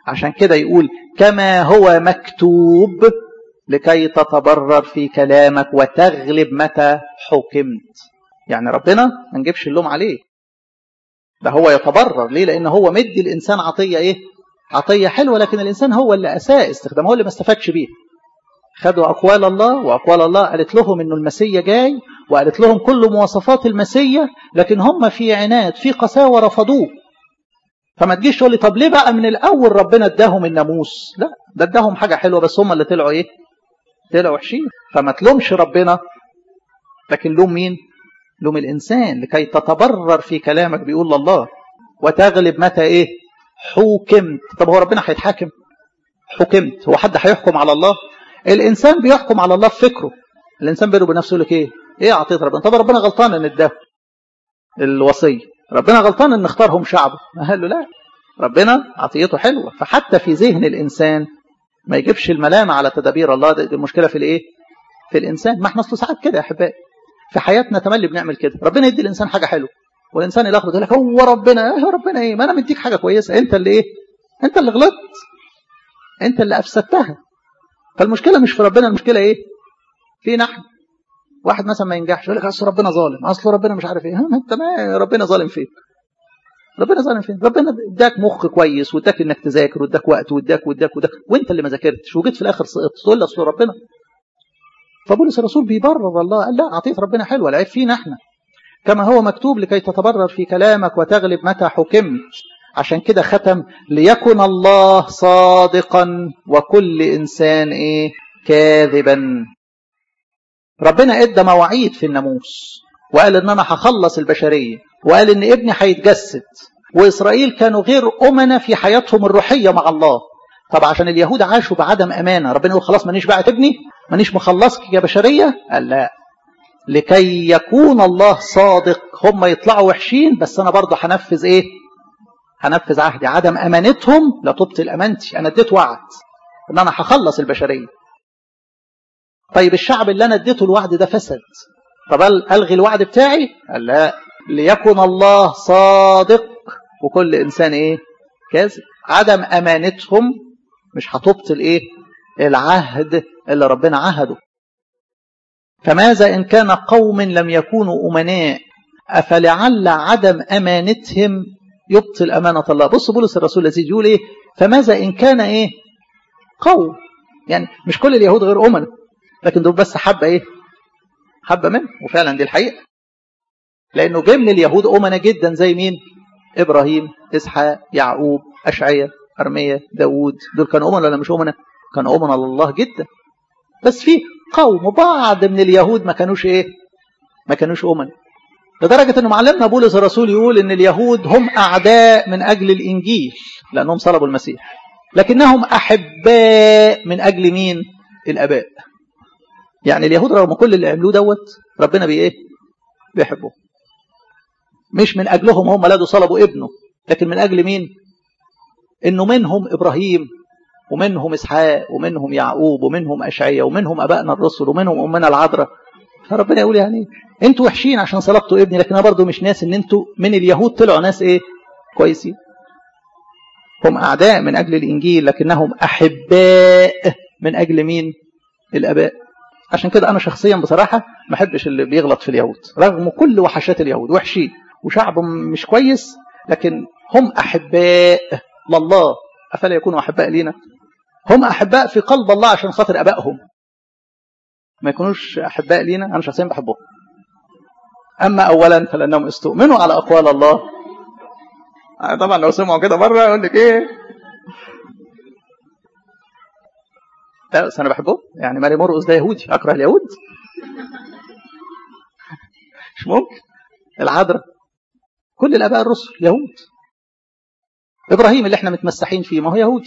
عشان كده يقول كما هو مكتوب لكي تتبرر في كلامك وتغلب متى حكمت يعني ربنا ما نجيبش اللوم عليه ده هو يتبرر ليه لان هو مدي الانسان عطيه ايه عطيه حلوه لكن الانسان هو اللي اساء استخدامها هو اللي ما استفادش بيه خدوا اقوال الله واقوال الله قالت لهم انه المسيا جاي وقالت لهم كل مواصفات المسيا لكن هم في عناد في قساوه رفضوه فما تجيش تقول لي طب ليه بقى من الاول ربنا اداهم الناموس لا ده اداهم حاجه حلوه بس هم اللي طلعوا ايه طلعوا وحشين فما تلومش ربنا لكن لوم مين لوم الانسان لكي تتبرر في كلامك بيقول الله وتغلب متى ايه حكمت طب هو ربنا هيتحاكم حكمت هو حد هيحكم على الله الانسان بيحكم على الله في فكره الانسان بينه وبين نفسه يقول لك ايه ايه عطيه ربنا طب ربنا غلطان ان اداه الوصيه ربنا غلطان ان اختارهم شعبه قال له لا ربنا عطيته حلوه فحتى في ذهن الانسان ما يجيبش الملامه على تدابير الله دي المشكله في الايه في الانسان ما احنا اصل ساعات كده يا احبائي في حياتنا تملي بنعمل كده ربنا يدي الانسان حاجه حلوه والانسان يلخبط يقول لك هو ربنا ايه ربنا ايه ما انا مديك حاجه كويسه انت اللي ايه انت اللي غلطت انت اللي افسدتها فالمشكله مش في ربنا المشكله ايه فينا احنا واحد مثلا ما ينجحش يقول لك اصل ربنا ظالم اصل ربنا مش عارف ايه انت ما ربنا ظالم فين ربنا ظالم فين ربنا اداك مخ كويس واداك انك تذاكر واداك وقت واداك واداك واداك وانت اللي ما ذاكرتش وجيت في الاخر سقطت تقول لي اصل ربنا فبولس الرسول بيبرر الله قال لا عطيه ربنا حلوه العيب فينا احنا كما هو مكتوب لكي تتبرر في كلامك وتغلب متى حكمت عشان كده ختم ليكن الله صادقا وكل انسان ايه كاذبا ربنا ادى مواعيد في الناموس وقال ان انا هخلص البشريه وقال ان ابني هيتجسد واسرائيل كانوا غير امنا في حياتهم الروحيه مع الله طب عشان اليهود عاشوا بعدم امانه ربنا يقول خلاص مانيش بعت ابني مانيش مخلصك يا بشريه قال لا لكي يكون الله صادق هم يطلعوا وحشين بس انا برضه هنفذ ايه هنفذ عهدي عدم امانتهم لا تبطل امانتي انا اديت وعد ان انا هخلص البشريه طيب الشعب اللي انا اديته الوعد ده فسد طب الغي الوعد بتاعي قال لا ليكن الله صادق وكل انسان ايه كاذب عدم امانتهم مش هتبطل ايه العهد اللي ربنا عهده فماذا ان كان قوم لم يكونوا امناء افلعل عدم امانتهم يبطل امانه الله بص بولس الرسول الذي يقول ايه فماذا ان كان ايه قوم يعني مش كل اليهود غير امنا لكن دول بس حبه ايه حبه منهم وفعلا دي الحقيقه لانه جه من اليهود امنا جدا زي مين ابراهيم اسحاق يعقوب اشعيا ارميا داوود دول كانوا امنا ولا مش امنا كانوا امنا لله جدا بس في قوم بعض من اليهود ما كانوش ايه ما كانوش امنا لدرجة أنه معلمنا بولس الرسول يقول أن اليهود هم أعداء من أجل الإنجيل لأنهم صلبوا المسيح لكنهم أحباء من أجل مين الأباء يعني اليهود رغم كل اللي عملوه دوت ربنا بإيه بيحبه مش من أجلهم هم ولادوا صلبوا ابنه لكن من أجل مين إنه منهم إبراهيم ومنهم إسحاق ومنهم يعقوب ومنهم أشعية ومنهم أبائنا الرسل ومنهم أمنا العذراء فربنا يقول يعني انتوا وحشين عشان صلبتوا ابني لكن انا برضه مش ناس ان انتوا من اليهود طلعوا ناس ايه كويسين هم اعداء من اجل الانجيل لكنهم احباء من اجل مين الاباء عشان كده انا شخصيا بصراحه ما احبش اللي بيغلط في اليهود رغم كل وحشات اليهود وحشين وشعب مش كويس لكن هم احباء لله افلا يكونوا احباء لينا هم احباء في قلب الله عشان خاطر ابائهم ما يكونوش احباء لينا انا شخصيا بحبهم اما اولا فلانهم استؤمنوا على اقوال الله طبعا لو سمعوا كده مره يقول لك ايه لا بس انا بحبه يعني ماري مرقس ده يهودي اكره اليهود مش ممكن العذراء كل الاباء الرسل يهود ابراهيم اللي احنا متمسحين فيه ما هو يهودي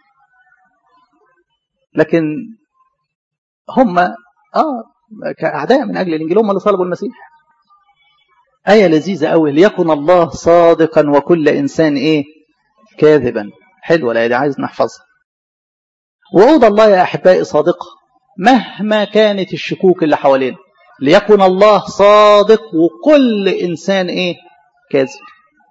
لكن هم اه كاعداء من اجل الانجيل هم اللي صلبوا المسيح آية لذيذة قوي ليكن الله صادقا وكل إنسان إيه كاذبا حلوة الآية دي عايز نحفظها وعود الله يا أحبائي صادقة مهما كانت الشكوك اللي حوالينا ليكن الله صادق وكل إنسان إيه كاذب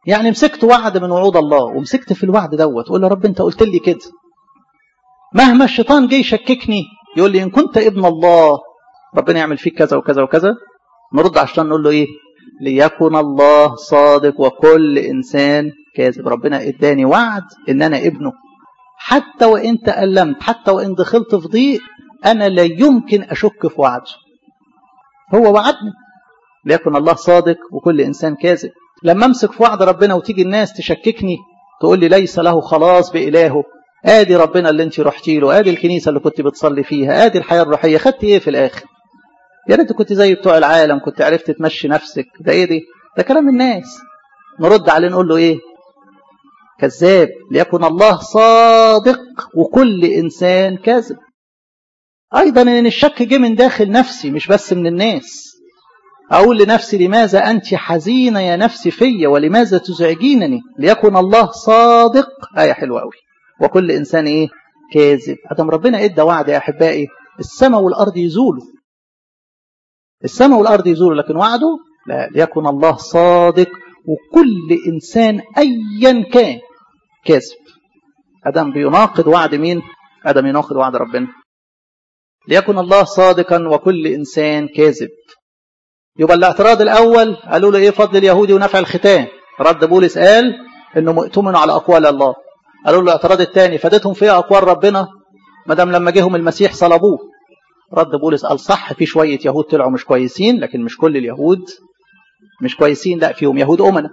يعني مسكت وعد من وعود الله ومسكت في الوعد دوت قول له رب انت قلت لي كده مهما الشيطان جه يشككني يقول لي ان كنت ابن الله ربنا يعمل فيك كذا وكذا وكذا نرد على الشيطان نقول له ايه ليكن الله صادق وكل انسان كاذب ربنا اداني وعد ان انا ابنه حتى وان تألمت حتى وان دخلت في ضيق انا لا يمكن اشك في وعده هو وعدني ليكن الله صادق وكل انسان كاذب لما امسك في وعد ربنا وتيجي الناس تشككني تقول لي ليس له خلاص بإلهه ادي ربنا اللي انت رحتي له ادي الكنيسه اللي كنت بتصلي فيها ادي الحياه الروحيه خدت ايه في الاخر يا ريت كنت زي بتوع العالم كنت عرفت تمشي نفسك ده ايه دي ده كلام الناس نرد عليه نقول له ايه كذاب ليكن الله صادق وكل انسان كاذب ايضا ان الشك جه من داخل نفسي مش بس من الناس أقول لنفسي لماذا أنت حزينة يا نفسي فيا ولماذا تزعجينني ليكن الله صادق آية حلوة أوي وكل إنسان إيه كاذب أدم ربنا إدى وعد يا أحبائي السماء والأرض يزولوا السماء والأرض يزولوا لكن وعده لا ليكن الله صادق وكل إنسان أيا كان كاذب أدم بيناقض وعد مين أدم يناقض وعد ربنا ليكن الله صادقا وكل إنسان كاذب يبقى الاعتراض الأول قالوا له إيه فضل اليهودي ونفع الختان رد بولس قال إنه مؤتمن على أقوال الله قالوا له الاعتراض الثاني فادتهم فيها أقوال ربنا ما دام لما جيهم المسيح صلبوه رد بولس قال صح في شوية يهود طلعوا مش كويسين لكن مش كل اليهود مش كويسين لا فيهم يهود أمنا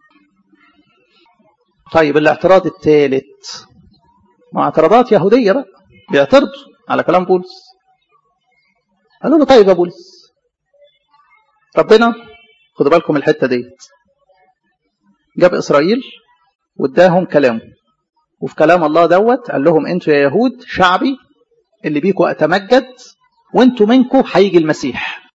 طيب الاعتراض الثالث مع اعتراضات يهودية بقى بيعترضوا على كلام بولس قالوا له طيب يا بولس ربنا خدوا بالكم الحته ديت جاب اسرائيل واداهم كلامه وفي كلام الله دوت قال لهم انتوا يا يهود شعبي اللي بيكوا اتمجد وانتوا منكم هيجي المسيح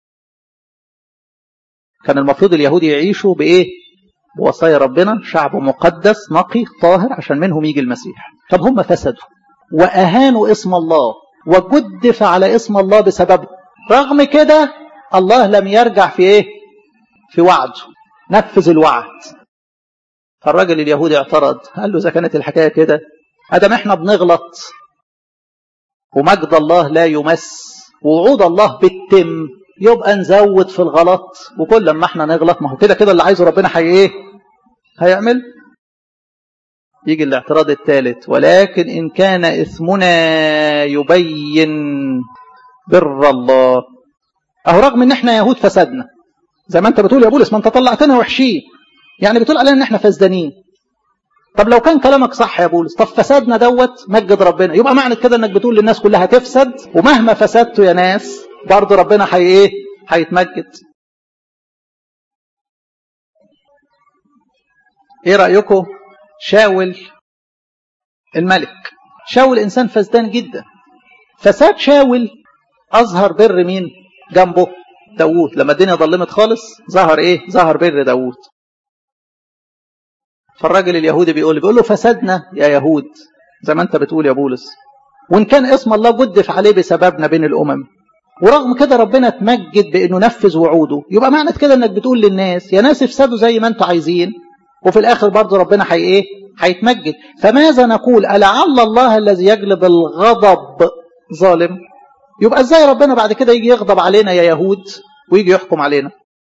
كان المفروض اليهود يعيشوا بايه بوصايا ربنا شعب مقدس نقي طاهر عشان منهم يجي المسيح طب هم فسدوا واهانوا اسم الله وجدف على اسم الله بسببه رغم كده الله لم يرجع في ايه في وعده نفذ الوعد فالراجل اليهودي اعترض قال له اذا كانت الحكايه كده ادم احنا بنغلط ومجد الله لا يمس ووعود الله بتتم يبقى نزود في الغلط وكل لما احنا نغلط ما هو كده كده اللي عايزه ربنا هي ايه هيعمل يجي الاعتراض الثالث ولكن ان كان اثمنا يبين بر الله اهو رغم ان احنا يهود فسدنا زي ما انت بتقول يا بولس ما انت طلعتنا وحشين يعني بتقول علينا ان احنا فاسدانين طب لو كان كلامك صح يا بولس طب فسادنا دوت مجد ربنا يبقى معنى كده انك بتقول للناس كلها تفسد ومهما فسدتوا يا ناس برضه ربنا هي ايه هيتمجد ايه رايكم شاول الملك شاول انسان فسدان جدا فساد شاول اظهر بر مين جنبه داوود لما الدنيا ظلمت خالص ظهر ايه ظهر بر داوود فالراجل اليهودي بيقول بيقول له فسدنا يا يهود زي ما انت بتقول يا بولس وان كان اسم الله جدف عليه بسببنا بين الامم ورغم كده ربنا اتمجد بانه نفذ وعوده يبقى معنى كده انك بتقول للناس يا ناس افسدوا زي ما انتوا عايزين وفي الاخر برضه ربنا حي ايه هيتمجد فماذا نقول ألعل الله الذي يجلب الغضب ظالم يبقى ازاي ربنا بعد كده يجي يغضب علينا يا يهود ويجي يحكم علينا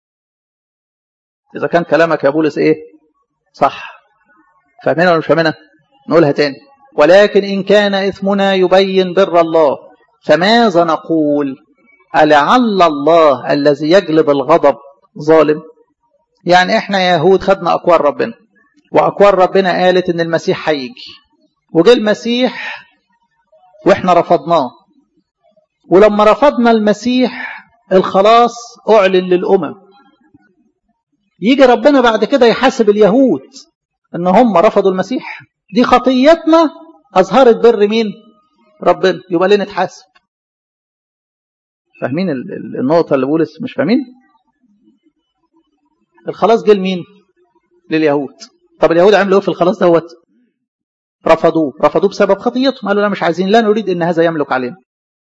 اذا كان كلامك يا بولس ايه صح فاهمينها ولا مش فاهمينها نقولها تاني ولكن ان كان اثمنا يبين بر الله فماذا نقول ألعل الله الذي يجلب الغضب ظالم يعني احنا يا يهود خدنا اقوال ربنا واقوال ربنا قالت ان المسيح هيجي وجه المسيح واحنا رفضناه ولما رفضنا المسيح الخلاص اعلن للامم يجي ربنا بعد كده يحاسب اليهود ان هم رفضوا المسيح دي خطيتنا اظهرت بر مين ربنا يبقى ليه نتحاسب فاهمين النقطة اللي بولس مش فاهمين الخلاص جه لمين لليهود طب اليهود عملوا ايه في الخلاص دوت رفضوه رفضوه بسبب خطيتهم قالوا لا مش عايزين لا نريد ان هذا يملك علينا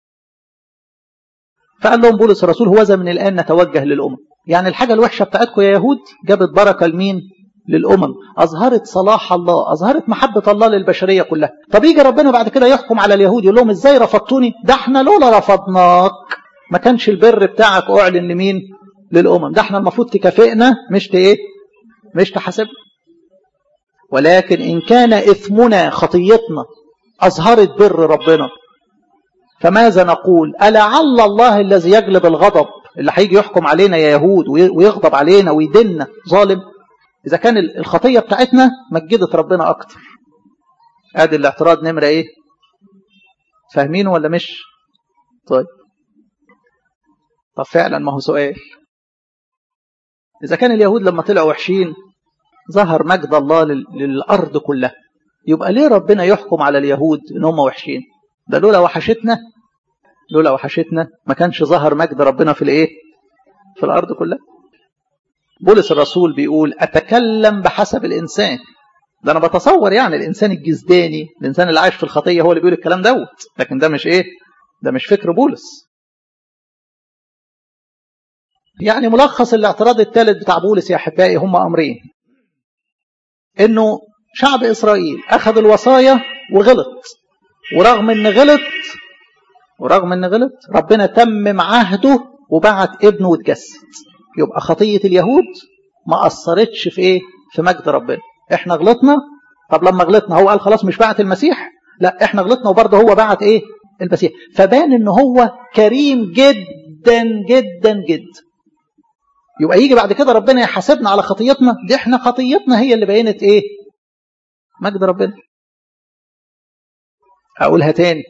فقال لهم بولس الرسول هو من الان نتوجه للامم يعني الحاجه الوحشه بتاعتكم يا يهود جابت بركه لمين للأمم أظهرت صلاح الله أظهرت محبة الله للبشرية كلها طب يجي ربنا بعد كده يحكم على اليهود يقول لهم إزاي رفضتوني ده احنا لولا رفضناك ما كانش البر بتاعك أعلن لمين للأمم ده احنا المفروض تكافئنا مش ايه مش تحاسبنا ولكن إن كان إثمنا خطيتنا أظهرت بر ربنا فماذا نقول ألعل الله الذي يجلب الغضب اللي هيجي يحكم علينا يا يهود ويغضب علينا ويدنا ظالم إذا كان الخطية بتاعتنا مجدت ربنا أكتر ادي الاعتراض نمرة ايه فاهمين ولا مش طيب طب فعلا ما هو سؤال إذا كان اليهود لما طلعوا وحشين ظهر مجد الله للأرض كلها يبقى ليه ربنا يحكم على اليهود إن هم وحشين ده لولا وحشتنا لولا وحشتنا ما كانش ظهر مجد ربنا في الايه في الأرض كلها بولس الرسول بيقول أتكلم بحسب الإنسان ده أنا بتصور يعني الإنسان الجزداني الإنسان اللي عايش في الخطية هو اللي بيقول الكلام دوت لكن ده مش إيه ده مش فكر بولس يعني ملخص الاعتراض الثالث بتاع بولس يا أحبائي هم أمرين إنه شعب إسرائيل أخذ الوصايا وغلط ورغم إن غلط ورغم إن غلط ربنا تمم عهده وبعت ابنه واتجسد يبقى خطية اليهود ما أثرتش في إيه في مجد ربنا إحنا غلطنا طب لما غلطنا هو قال خلاص مش بعت المسيح لا إحنا غلطنا وبرضه هو بعت إيه المسيح فبان إن هو كريم جدا جدا جدا يبقى يجي بعد كده ربنا يحاسبنا على خطيتنا دي احنا خطيتنا هي اللي بينت ايه مجد ربنا اقولها تاني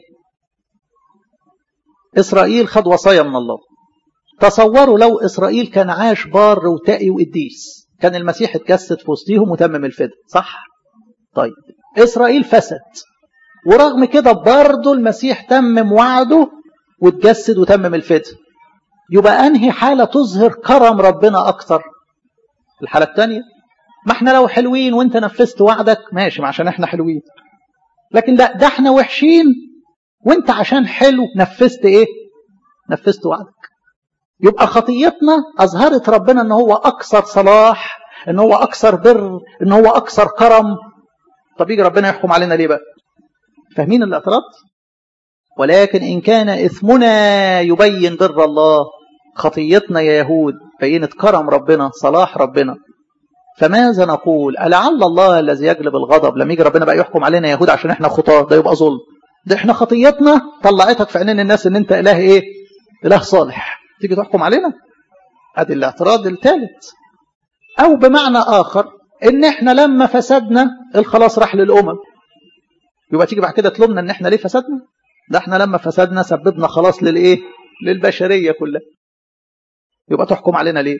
اسرائيل خد وصايا من الله تصوروا لو اسرائيل كان عاش بار وتقي وقديس كان المسيح اتجسد في وسطيهم وتمم الفداء صح طيب اسرائيل فسد ورغم كده برضه المسيح تمم وعده واتجسد وتمم الفداء يبقى أنهي حالة تظهر كرم ربنا أكتر الحالة الثانية ما احنا لو حلوين وانت نفذت وعدك ماشي عشان احنا حلوين لكن لا ده احنا وحشين وانت عشان حلو نفذت ايه نفذت وعدك يبقى خطيتنا أظهرت ربنا ان هو أكثر صلاح ان هو أكثر بر ان هو أكثر كرم طب يجي ربنا يحكم علينا ليه بقى فاهمين الاعتراض ولكن إن كان إثمنا يبين بر الله خطيتنا يا يهود بينت كرم ربنا صلاح ربنا فماذا نقول ألعل الله الذي يجلب الغضب لما يجي ربنا بقى يحكم علينا يهود عشان احنا خطاة ده يبقى ظلم ده احنا خطيتنا طلعتك في عينين الناس ان انت اله ايه اله صالح تيجي تحكم علينا ادي الاعتراض الثالث او بمعنى اخر ان احنا لما فسدنا الخلاص راح للامم يبقى تيجي بعد كده تلومنا ان احنا ليه فسدنا ده احنا لما فسدنا سببنا خلاص للايه للبشريه كلها يبقى تحكم علينا ليه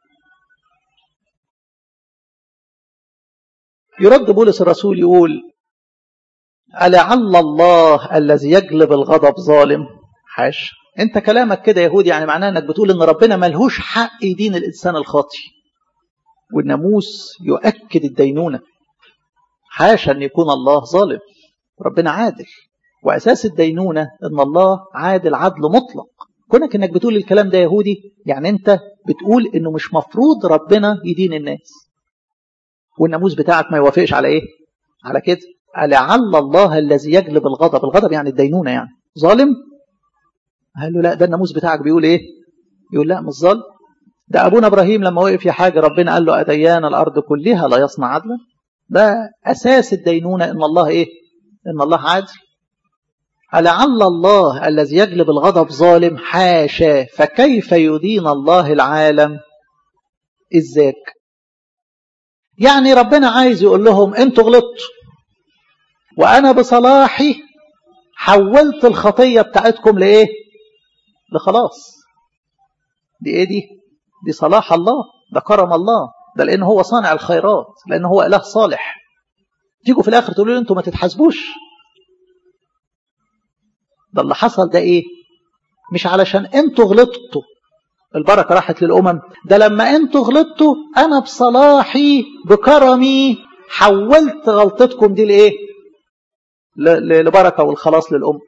يرد بولس الرسول يقول ألعل الله الذي يجلب الغضب ظالم حاش انت كلامك كده يهودي يعني معناه انك بتقول ان ربنا ملهوش حق يدين الانسان الخاطي والناموس يؤكد الدينونة حاشا ان يكون الله ظالم ربنا عادل وأساس الدينونة أن الله عادل عدل مطلق كونك أنك بتقول الكلام ده يهودي يعني أنت بتقول أنه مش مفروض ربنا يدين الناس والناموس بتاعك ما يوافقش على إيه على كده ألعل الله الذي يجلب الغضب الغضب يعني الدينونة يعني ظالم قال له لا ده الناموس بتاعك بيقول إيه يقول لا مش ظالم ده أبونا إبراهيم لما وقف في حاجة ربنا قال له أديان الأرض كلها لا يصنع عدلا ده أساس الدينونة إن الله إيه إن الله عادل ألعل الله الذي يجلب الغضب ظالم حاشا فكيف يدين الله العالم الذاك يعني ربنا عايز يقول لهم انتوا غلطتوا وانا بصلاحي حولت الخطية بتاعتكم لايه لخلاص دي ايه دي دي صلاح الله ده كرم الله ده لان هو صانع الخيرات لان هو اله صالح تيجوا في الاخر تقولوا لي انتوا ما تتحاسبوش ده اللي حصل ده ايه مش علشان انتوا غلطتوا البركة راحت للأمم ده لما انتوا غلطتوا أنا بصلاحي بكرمي حولت غلطتكم دي لإيه لبركة والخلاص للأمم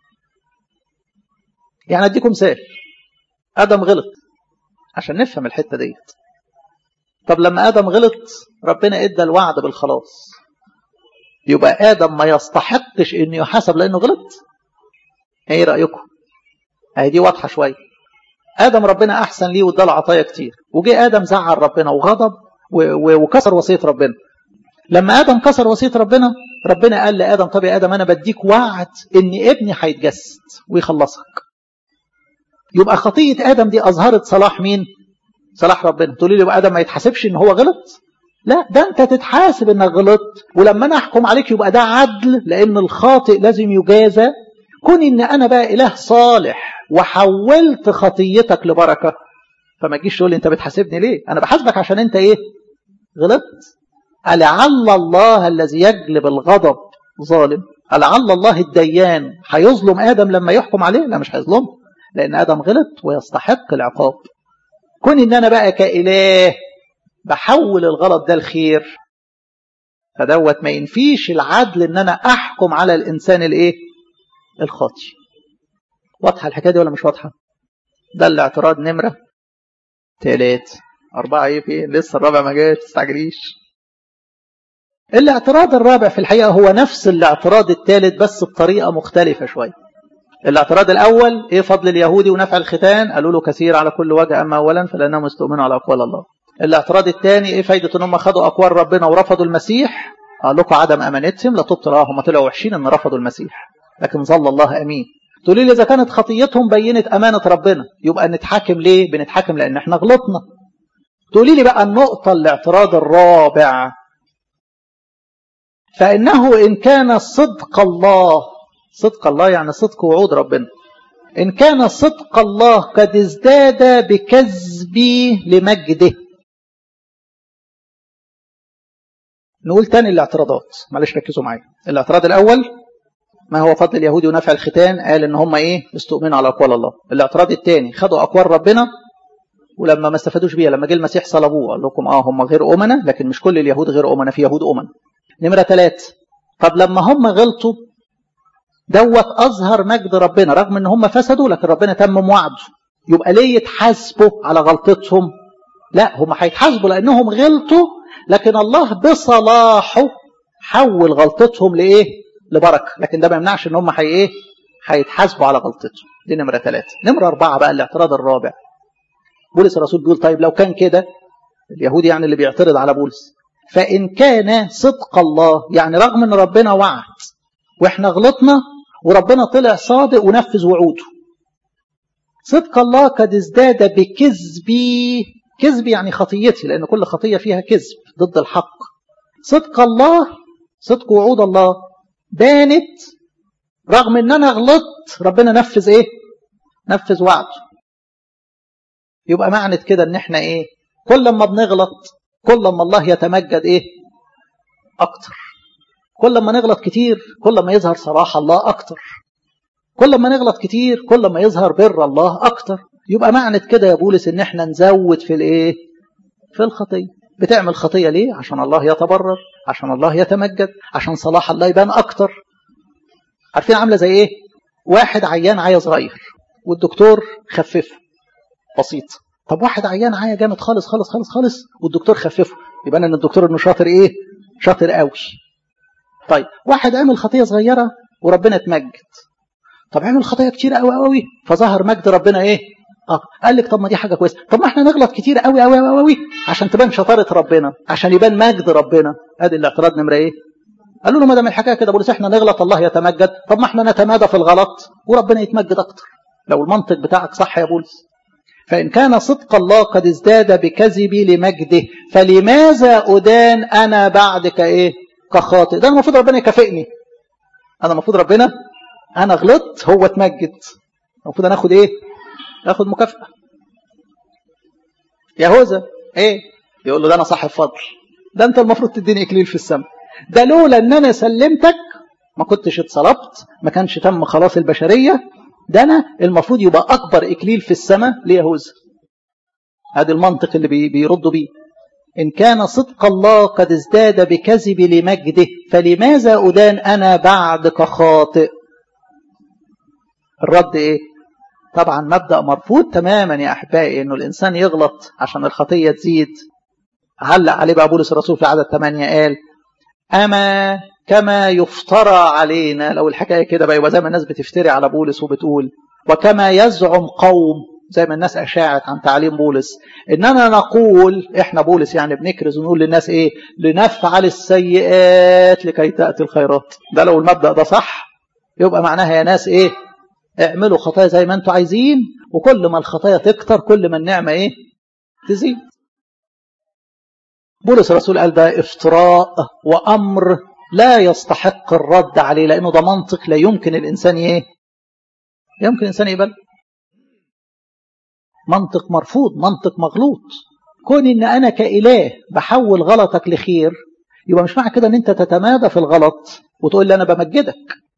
يعني أديكم مثال آدم غلط عشان نفهم الحتة ديت طب لما ادم غلط ربنا ادى الوعد بالخلاص يبقى ادم ما يستحقش انه يحاسب لانه غلط ايه رايكم اهي دي واضحه شويه ادم ربنا احسن ليه واداله عطايا كتير وجه ادم زعل ربنا وغضب وكسر وصيه ربنا لما ادم كسر وصيه ربنا ربنا قال لادم طب يا ادم انا بديك وعد ان ابني هيتجسد ويخلصك يبقى خطيه ادم دي اظهرت صلاح مين صلاح ربنا تقولي لي يبقى ادم ما يتحاسبش ان هو غلط لا ده انت تتحاسب انك غلطت ولما انا احكم عليك يبقى ده عدل لان الخاطئ لازم يجازى كون ان انا بقى اله صالح وحولت خطيتك لبركه فما تجيش تقول لي انت بتحاسبني ليه انا بحاسبك عشان انت ايه غلطت ألعل الله الذي يجلب الغضب ظالم ألعل الله الديان هيظلم آدم لما يحكم عليه لا مش هيظلمه لأن آدم غلط ويستحق العقاب كون إن أنا بقى كإله بحول الغلط ده الخير فدوت ما ينفيش العدل إن أنا أحكم على الإنسان الإيه الخاطي واضحة الحكاية دي ولا مش واضحة ده الاعتراض نمرة تلات أربعة إيه في لسه الرابع ما جاش تستعجليش الاعتراض الرابع في الحقيقة هو نفس الاعتراض الثالث بس بطريقة مختلفة شوية الاعتراض الأول إيه فضل اليهودي ونفع الختان قالوا له كثير على كل وجه أما أولا فلأنهم استؤمنوا على أقوال الله الاعتراض الثاني إيه فايدة إن هم خدوا أقوال ربنا ورفضوا المسيح قال لكم عدم أمانتهم لا تبطل هم طلعوا وحشين إن رفضوا المسيح لكن ظل الله أمين تقولي لي إذا كانت خطيتهم بينت أمانة ربنا يبقى نتحاكم ليه بنتحاكم لأن إحنا غلطنا تقولي لي بقى النقطة الاعتراض الرابع فإنه إن كان صدق الله صدق الله يعني صدق وعود ربنا إن كان صدق الله قد ازداد بكذبي لمجده نقول تاني الاعتراضات معلش ركزوا معايا الاعتراض الأول ما هو فضل اليهودي ونفع الختان قال ان هم ايه استؤمنوا على اقوال الله الاعتراض الثاني خدوا اقوال ربنا ولما ما استفادوش بيها لما جه المسيح صلبوه قال لكم اه هم غير امنه لكن مش كل اليهود غير امنه في يهود امنه نمرة ثلاثة طب لما هم غلطوا دوت أظهر مجد ربنا رغم ان هم فسدوا لكن ربنا تمم وعده يبقى ليه يتحاسبوا على غلطتهم لا هم هيتحاسبوا لأنهم غلطوا لكن الله بصلاحه حول غلطتهم لإيه لبركة لكن ده ما يمنعش ان هم حي إيه هيتحاسبوا على غلطتهم دي نمرة ثلاثة نمرة أربعة بقى الاعتراض الرابع بولس الرسول بيقول طيب لو كان كده اليهودي يعني اللي بيعترض على بولس فإن كان صدق الله يعني رغم أن ربنا وعد وإحنا غلطنا وربنا طلع صادق ونفذ وعوده صدق الله قد ازداد بكذبي كذب يعني خطيتي لأن كل خطية فيها كذب ضد الحق صدق الله صدق وعود الله بانت رغم ان انا غلطت ربنا نفذ ايه نفذ وعده يبقى معنى كده ان احنا ايه كل ما بنغلط كل ما الله يتمجد ايه اكتر كل ما نغلط كتير كل ما يظهر صلاح الله اكتر كل ما نغلط كتير كل ما يظهر بر الله اكتر يبقى معنى كده يا بولس ان احنا نزود في الايه في الخطيه بتعمل خطيه ليه عشان الله يتبرر عشان الله يتمجد عشان صلاح الله يبان اكتر عارفين عامله زي ايه واحد عيان عيا صغير والدكتور خففه بسيط طب واحد عيان عيا جامد خالص خالص خالص خالص والدكتور خففه يبقى ان الدكتور انه شاطر ايه شاطر قوي طيب واحد عمل خطيه صغيره وربنا اتمجد طب عمل خطايا كتير قوي قوي فظهر مجد ربنا ايه اه قال لك طب ما دي حاجه كويسه طب ما احنا نغلط كتير قوي قوي قوي قوي عشان تبان شطاره ربنا عشان يبان مجد ربنا ادي الاعتراض نمره ايه قالوا له ما دام الحكايه كده بولس احنا نغلط الله يتمجد طب ما احنا نتمادى في الغلط وربنا يتمجد اكتر لو المنطق بتاعك صح يا بولس فإن كان صدق الله قد ازداد بكذبي لمجده فلماذا أدان أنا بعدك إيه كخاطئ ده المفروض ربنا يكافئني أنا المفروض ربنا أنا غلطت هو اتمجد المفروض أنا أخد إيه أخد مكافأة يهوذا إيه يقول له ده أنا صاحب فضل ده أنت المفروض تديني إكليل في السماء ده لولا أن أنا سلمتك ما كنتش اتصلبت ما كانش تم خلاص البشرية ده أنا المفروض يبقى أكبر إكليل في السماء ليهوذا هذا المنطق اللي بي بيردوا بيه إن كان صدق الله قد ازداد بكذب لمجده فلماذا أدان أنا بعدك خاطئ الرد إيه طبعا مبدأ مرفوض تماما يا أحبائي إنه الإنسان يغلط عشان الخطية تزيد علق عليه بقى بولس الرسول في عدد 8 قال أما كما يفترى علينا لو الحكاية كده بقى يبقى زي ما الناس بتفتري على بولس وبتقول وكما يزعم قوم زي ما الناس أشاعت عن تعليم بولس إننا نقول إحنا بولس يعني بنكرز ونقول للناس إيه لنفعل السيئات لكي تأتي الخيرات ده لو المبدأ ده صح يبقى معناها يا ناس إيه اعملوا خطايا زي ما انتوا عايزين وكل ما الخطايا تكتر كل ما النعمة إيه تزيد بولس الرسول قال ده افتراء وأمر لا يستحق الرد عليه لأنه ده منطق لا يمكن الإنسان إيه يمكن الإنسان يقبل منطق مرفوض منطق مغلوط كون ان انا كاله بحول غلطك لخير يبقى مش معنى كده ان انت تتمادى في الغلط وتقول لي انا بمجدك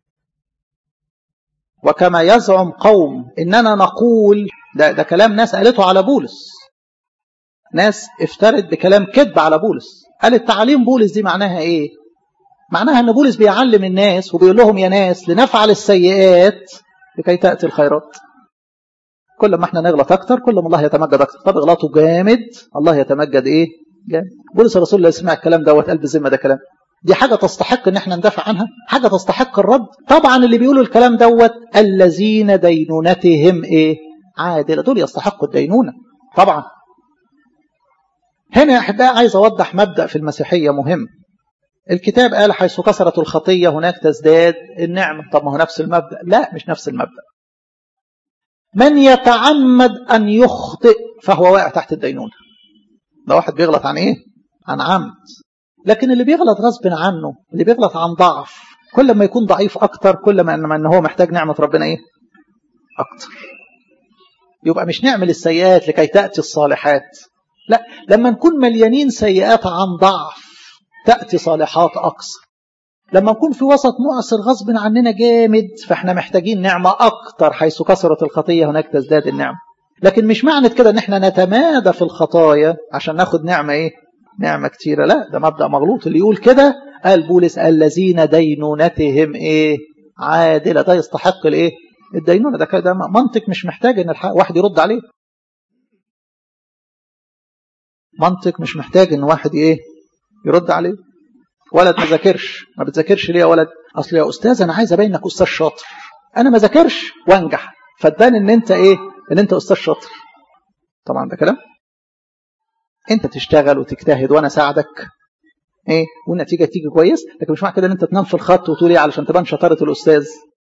وكما يزعم قوم اننا نقول ده, ده كلام ناس قالته على بولس ناس افترت بكلام كذب على بولس قالت تعاليم بولس دي معناها ايه معناها ان بولس بيعلم الناس وبيقول لهم يا ناس لنفعل السيئات لكي تأتي الخيرات كل ما احنا نغلط اكتر كل ما الله يتمجد اكتر طب اغلطوا جامد الله يتمجد ايه جامد بولس الرسول اللي سمع الكلام دوت قلب الذمه ده كلام دي حاجه تستحق ان احنا ندافع عنها حاجه تستحق الرد طبعا اللي بيقولوا الكلام دوت الذين دينونتهم ايه عادله دول يستحقوا الدينونه طبعا هنا يا احبائي عايز اوضح مبدا في المسيحيه مهم الكتاب قال حيث كثرت الخطيه هناك تزداد النعمه طب ما هو نفس المبدا لا مش نفس المبدا من يتعمد أن يخطئ فهو واقع تحت الدينونة ده واحد بيغلط عن إيه؟ عن عمد لكن اللي بيغلط غصب عنه اللي بيغلط عن ضعف كل ما يكون ضعيف أكتر كل ما إن هو محتاج نعمة ربنا إيه؟ أكتر يبقى مش نعمل السيئات لكي تأتي الصالحات لا لما نكون مليانين سيئات عن ضعف تأتي صالحات أكثر لما نكون في وسط مؤثر غصب عننا جامد فاحنا محتاجين نعمة أكتر حيث كثرت الخطية هناك تزداد النعمة لكن مش معنى كده ان احنا نتمادى في الخطايا عشان ناخد نعمة ايه نعمة كتيرة لا ده مبدأ مغلوط اللي يقول كده قال بولس الذين دينونتهم ايه عادلة ده يستحق الايه الدينونة ده ده منطق مش محتاج ان واحد يرد عليه منطق مش محتاج ان واحد ايه يرد عليه ولد ما ذاكرش ما بتذاكرش ليه يا ولد اصل يا استاذ انا عايز ابين انك استاذ شاطر انا ما ذاكرش وانجح فتبان ان انت ايه ان انت استاذ شاطر طبعا ده كلام انت تشتغل وتجتهد وانا اساعدك ايه والنتيجه تيجي كويس لكن مش معنى كده ان انت تنام في الخط وتقول ايه علشان تبان شطاره الاستاذ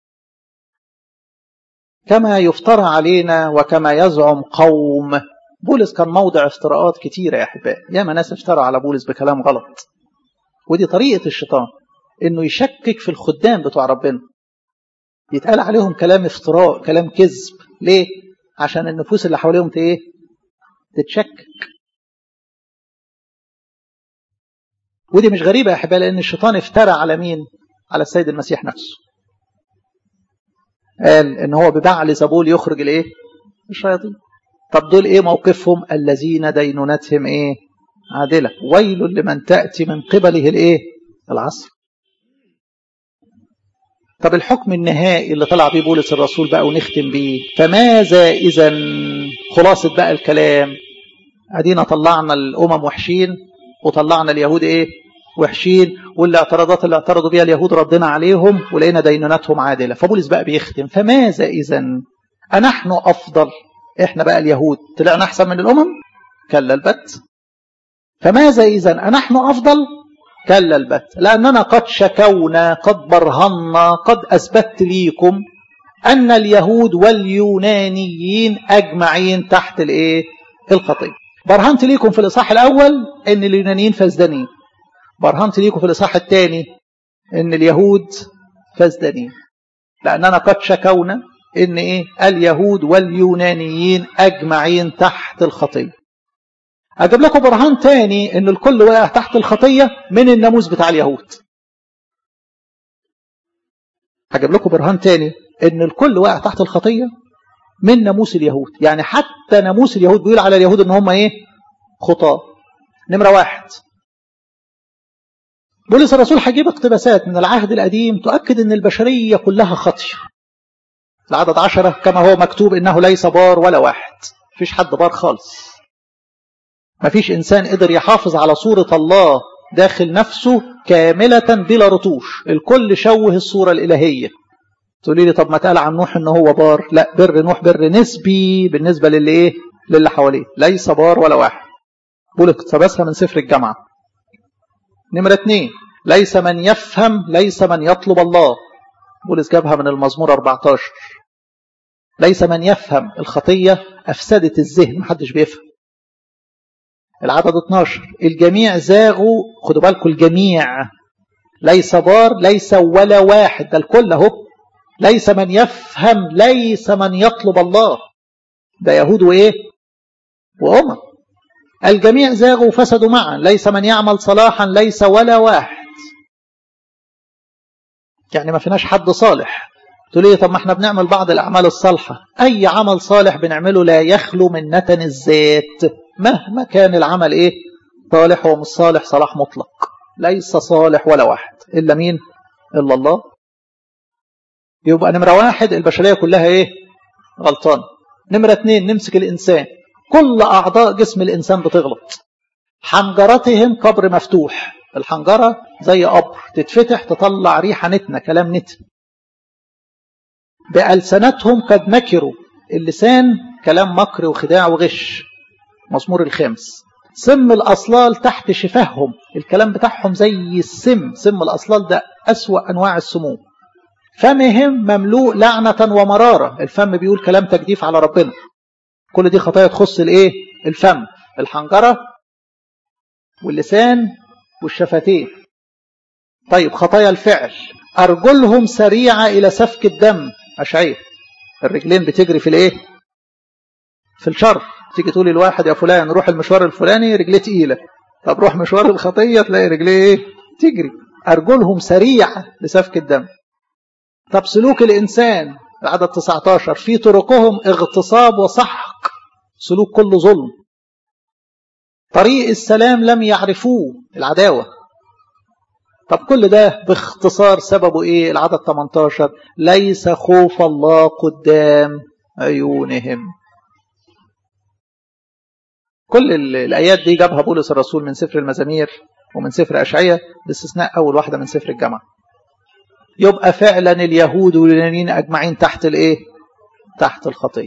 كما يفترى علينا وكما يزعم قوم بولس كان موضع افتراءات كتيره يا احبائي ياما ناس افتروا على بولس بكلام غلط ودي طريقة الشيطان انه يشكك في الخدام بتوع ربنا يتقال عليهم كلام افتراء كلام كذب ليه عشان النفوس اللي حواليهم ايه تتشكك ودي مش غريبة يا احبائي لان الشيطان افترى على مين على السيد المسيح نفسه قال ان هو ببعل زبول يخرج الايه الشياطين طب دول ايه موقفهم الذين دينونتهم ايه عادلة ويل لمن تأتي من قبله الايه العصر طب الحكم النهائي اللي طلع بيه بولس الرسول بقى ونختم بيه فماذا إذا خلاصة بقى الكلام ادينا طلعنا الأمم وحشين وطلعنا اليهود ايه وحشين والاعتراضات اللي اعترضوا بيها اليهود ردنا عليهم ولقينا دينونتهم عادلة فبولس بقى بيختم فماذا إذا أنحن أفضل احنا بقى اليهود طلعنا أحسن من الأمم كلا البت فماذا إذا أنحن أفضل كلا البت لأننا قد شكونا قد برهنا قد أثبت ليكم أن اليهود واليونانيين أجمعين تحت الإيه الخطية برهنت ليكم في الإصحاح الأول أن اليونانيين فاسدانين برهنت ليكم في الإصحاح الثاني أن اليهود فاسدانين لأننا قد شكونا أن إيه اليهود واليونانيين أجمعين تحت الخطية أجيب لكم برهان تاني أن الكل وقع تحت الخطية من الناموس بتاع اليهود هجيب لكم برهان تاني أن الكل وقع تحت الخطية من ناموس اليهود يعني حتى ناموس اليهود بيقول على اليهود ان هم ايه خطاة نمرة واحد بولس الرسول هجيب اقتباسات من العهد القديم تؤكد ان البشرية كلها خطية العدد عشرة كما هو مكتوب انه ليس بار ولا واحد مفيش حد بار خالص مفيش إنسان قدر يحافظ على صورة الله داخل نفسه كاملة بلا رتوش الكل شوه الصورة الإلهية تقولي لي طب ما تقال عن نوح ان هو بار لا بر نوح بر نسبي بالنسبة للي ايه للي حواليه ليس بار ولا واحد بقول اقتبسها من سفر الجامعة نمرة اتنين ليس من يفهم ليس من يطلب الله بولس جابها من المزمور 14 ليس من يفهم الخطية أفسدت الذهن محدش بيفهم العدد 12 الجميع زاغوا خدوا بالكم الجميع ليس بار ليس ولا واحد ده الكل اهو ليس من يفهم ليس من يطلب الله ده يهود وايه وامم الجميع زاغوا وفسدوا معا ليس من يعمل صلاحا ليس ولا واحد يعني ما فيناش حد صالح تقول لي طب ما احنا بنعمل بعض الاعمال الصالحه اي عمل صالح بنعمله لا يخلو من نتن الذات مهما كان العمل ايه صالح ومش صالح صلاح مطلق ليس صالح ولا واحد الا مين الا الله يبقى نمره واحد البشريه كلها ايه غلطان نمره اتنين نمسك الانسان كل اعضاء جسم الانسان بتغلط حنجرتهم قبر مفتوح الحنجره زي قبر تتفتح تطلع ريحه نتنه كلام نتن بألسنتهم قد مكروا اللسان كلام مكر وخداع وغش مزمور الخامس سم الأصلال تحت شفاههم الكلام بتاعهم زي السم سم الأصلال ده أسوأ أنواع السموم فمهم مملوء لعنة ومرارة الفم بيقول كلام تجديف على ربنا كل دي خطايا تخص الايه الفم الحنجرة واللسان والشفتين طيب خطايا الفعل أرجلهم سريعة إلى سفك الدم أشعير الرجلين بتجري في الايه في الشر تيجي تقولي الواحد يا فلان روح المشوار الفلاني رجليه تقيله طب روح مشوار الخطيه تلاقي رجليه ايه تجري ارجلهم سريعه لسفك الدم طب سلوك الانسان العدد 19 في طرقهم اغتصاب وسحق سلوك كله ظلم طريق السلام لم يعرفوه العداوه طب كل ده باختصار سببه ايه العدد 18 ليس خوف الله قدام عيونهم كل الآيات دي جابها بولس الرسول من سفر المزامير ومن سفر أشعية باستثناء أول واحدة من سفر الجامعة يبقى فعلا اليهود واليونانيين أجمعين تحت الإيه؟ تحت الخطية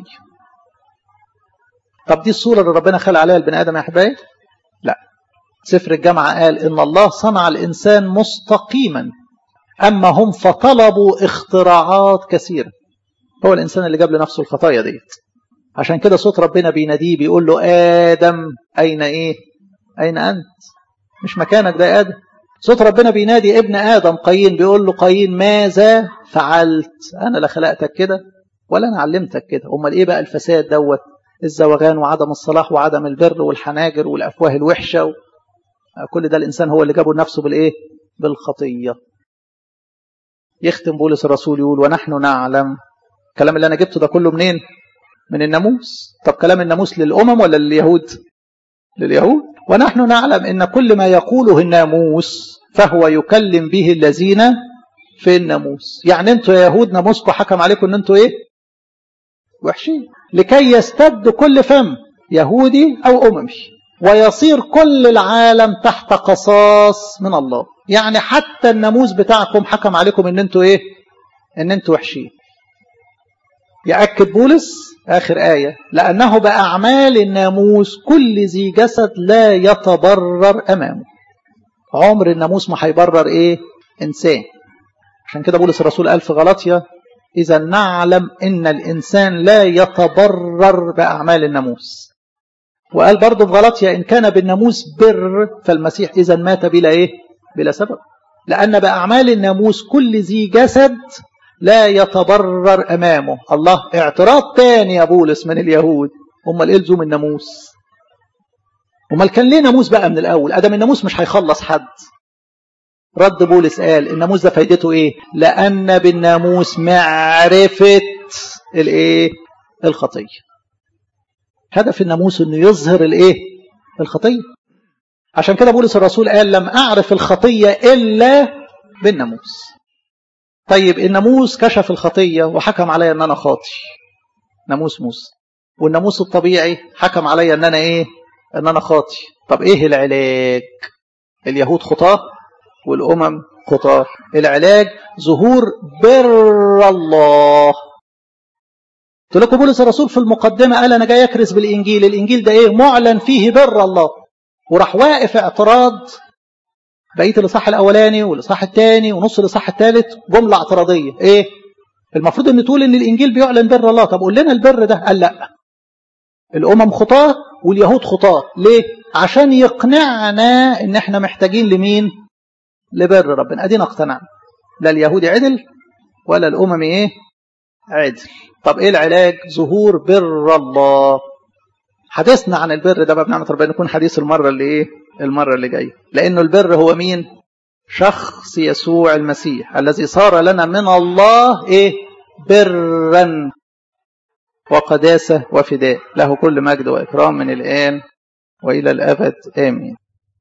طب دي الصورة اللي ربنا خلق عليها البني آدم يا أحبائي؟ لا سفر الجامعة قال إن الله صنع الإنسان مستقيما أما هم فطلبوا اختراعات كثيرة هو الإنسان اللي جاب لنفسه الخطايا ديت عشان كده صوت ربنا بيناديه بيقول له آدم أين إيه أين أنت مش مكانك ده آدم صوت ربنا بينادي ابن آدم قايين بيقول له قايين ماذا فعلت أنا لا خلقتك كده ولا أنا علمتك كده أمال إيه بقى الفساد دوت الزوغان وعدم الصلاح وعدم البر والحناجر والأفواه الوحشة و... كل ده الإنسان هو اللي جابه لنفسه بالإيه بالخطية يختم بولس الرسول يقول ونحن نعلم الكلام اللي أنا جبته ده كله منين من الناموس طب كلام الناموس للأمم ولا لليهود لليهود ونحن نعلم ان كل ما يقوله الناموس فهو يكلم به الذين في الناموس يعني انتوا يا يهود ناموسكم حكم عليكم ان انتوا ايه وحشين لكي يستد كل فم يهودي او اممي ويصير كل العالم تحت قصاص من الله يعني حتى الناموس بتاعكم حكم عليكم ان انتوا ايه ان انتوا وحشين يأكد بولس آخر آية لأنه بأعمال الناموس كل ذي جسد لا يتبرر أمامه عمر الناموس ما هيبرر إيه إنسان عشان كده بولس الرسول قال في غلطية إذا نعلم إن الإنسان لا يتبرر بأعمال الناموس وقال برضه في غلطية إن كان بالناموس بر فالمسيح إذا مات بلا إيه بلا سبب لأن بأعمال الناموس كل ذي جسد لا يتبرر أمامه الله اعتراض تاني يا بولس من اليهود هم الإلزم الناموس امال كان ليه ناموس بقى من الأول أدم الناموس مش هيخلص حد رد بولس قال الناموس ده فايدته ايه لأن بالناموس معرفة الايه الخطية هدف الناموس انه يظهر الايه الخطية عشان كده بولس الرسول قال لم أعرف الخطية إلا بالناموس طيب الناموس كشف الخطية وحكم عليا ان انا خاطي ناموس موسى والناموس الطبيعي حكم عليا ان انا ايه ان انا خاطي طب ايه العلاج اليهود خطاه والامم خطاه العلاج ظهور بر الله قلت لكم بولس الرسول في المقدمه قال انا جاي اكرس بالانجيل الانجيل ده ايه معلن فيه بر الله وراح واقف اعتراض بقيه الاصحاح الاولاني والاصحاح الثاني ونص الاصحاح الثالث جمله اعتراضيه ايه المفروض ان تقول ان الانجيل بيعلن بر الله طب قول لنا البر ده قال لا الامم خطاه واليهود خطاه ليه عشان يقنعنا ان احنا محتاجين لمين لبر ربنا ادينا اقتنعنا لا اليهودي عدل ولا الامم ايه عدل طب ايه العلاج ظهور بر الله حديثنا عن البر ده بقى بنعمه ربنا يكون حديث المره اللي ايه المره اللي جايه لانه البر هو مين شخص يسوع المسيح الذي صار لنا من الله ايه برا وقداسه وفداء له كل مجد واكرام من الان والى الابد امين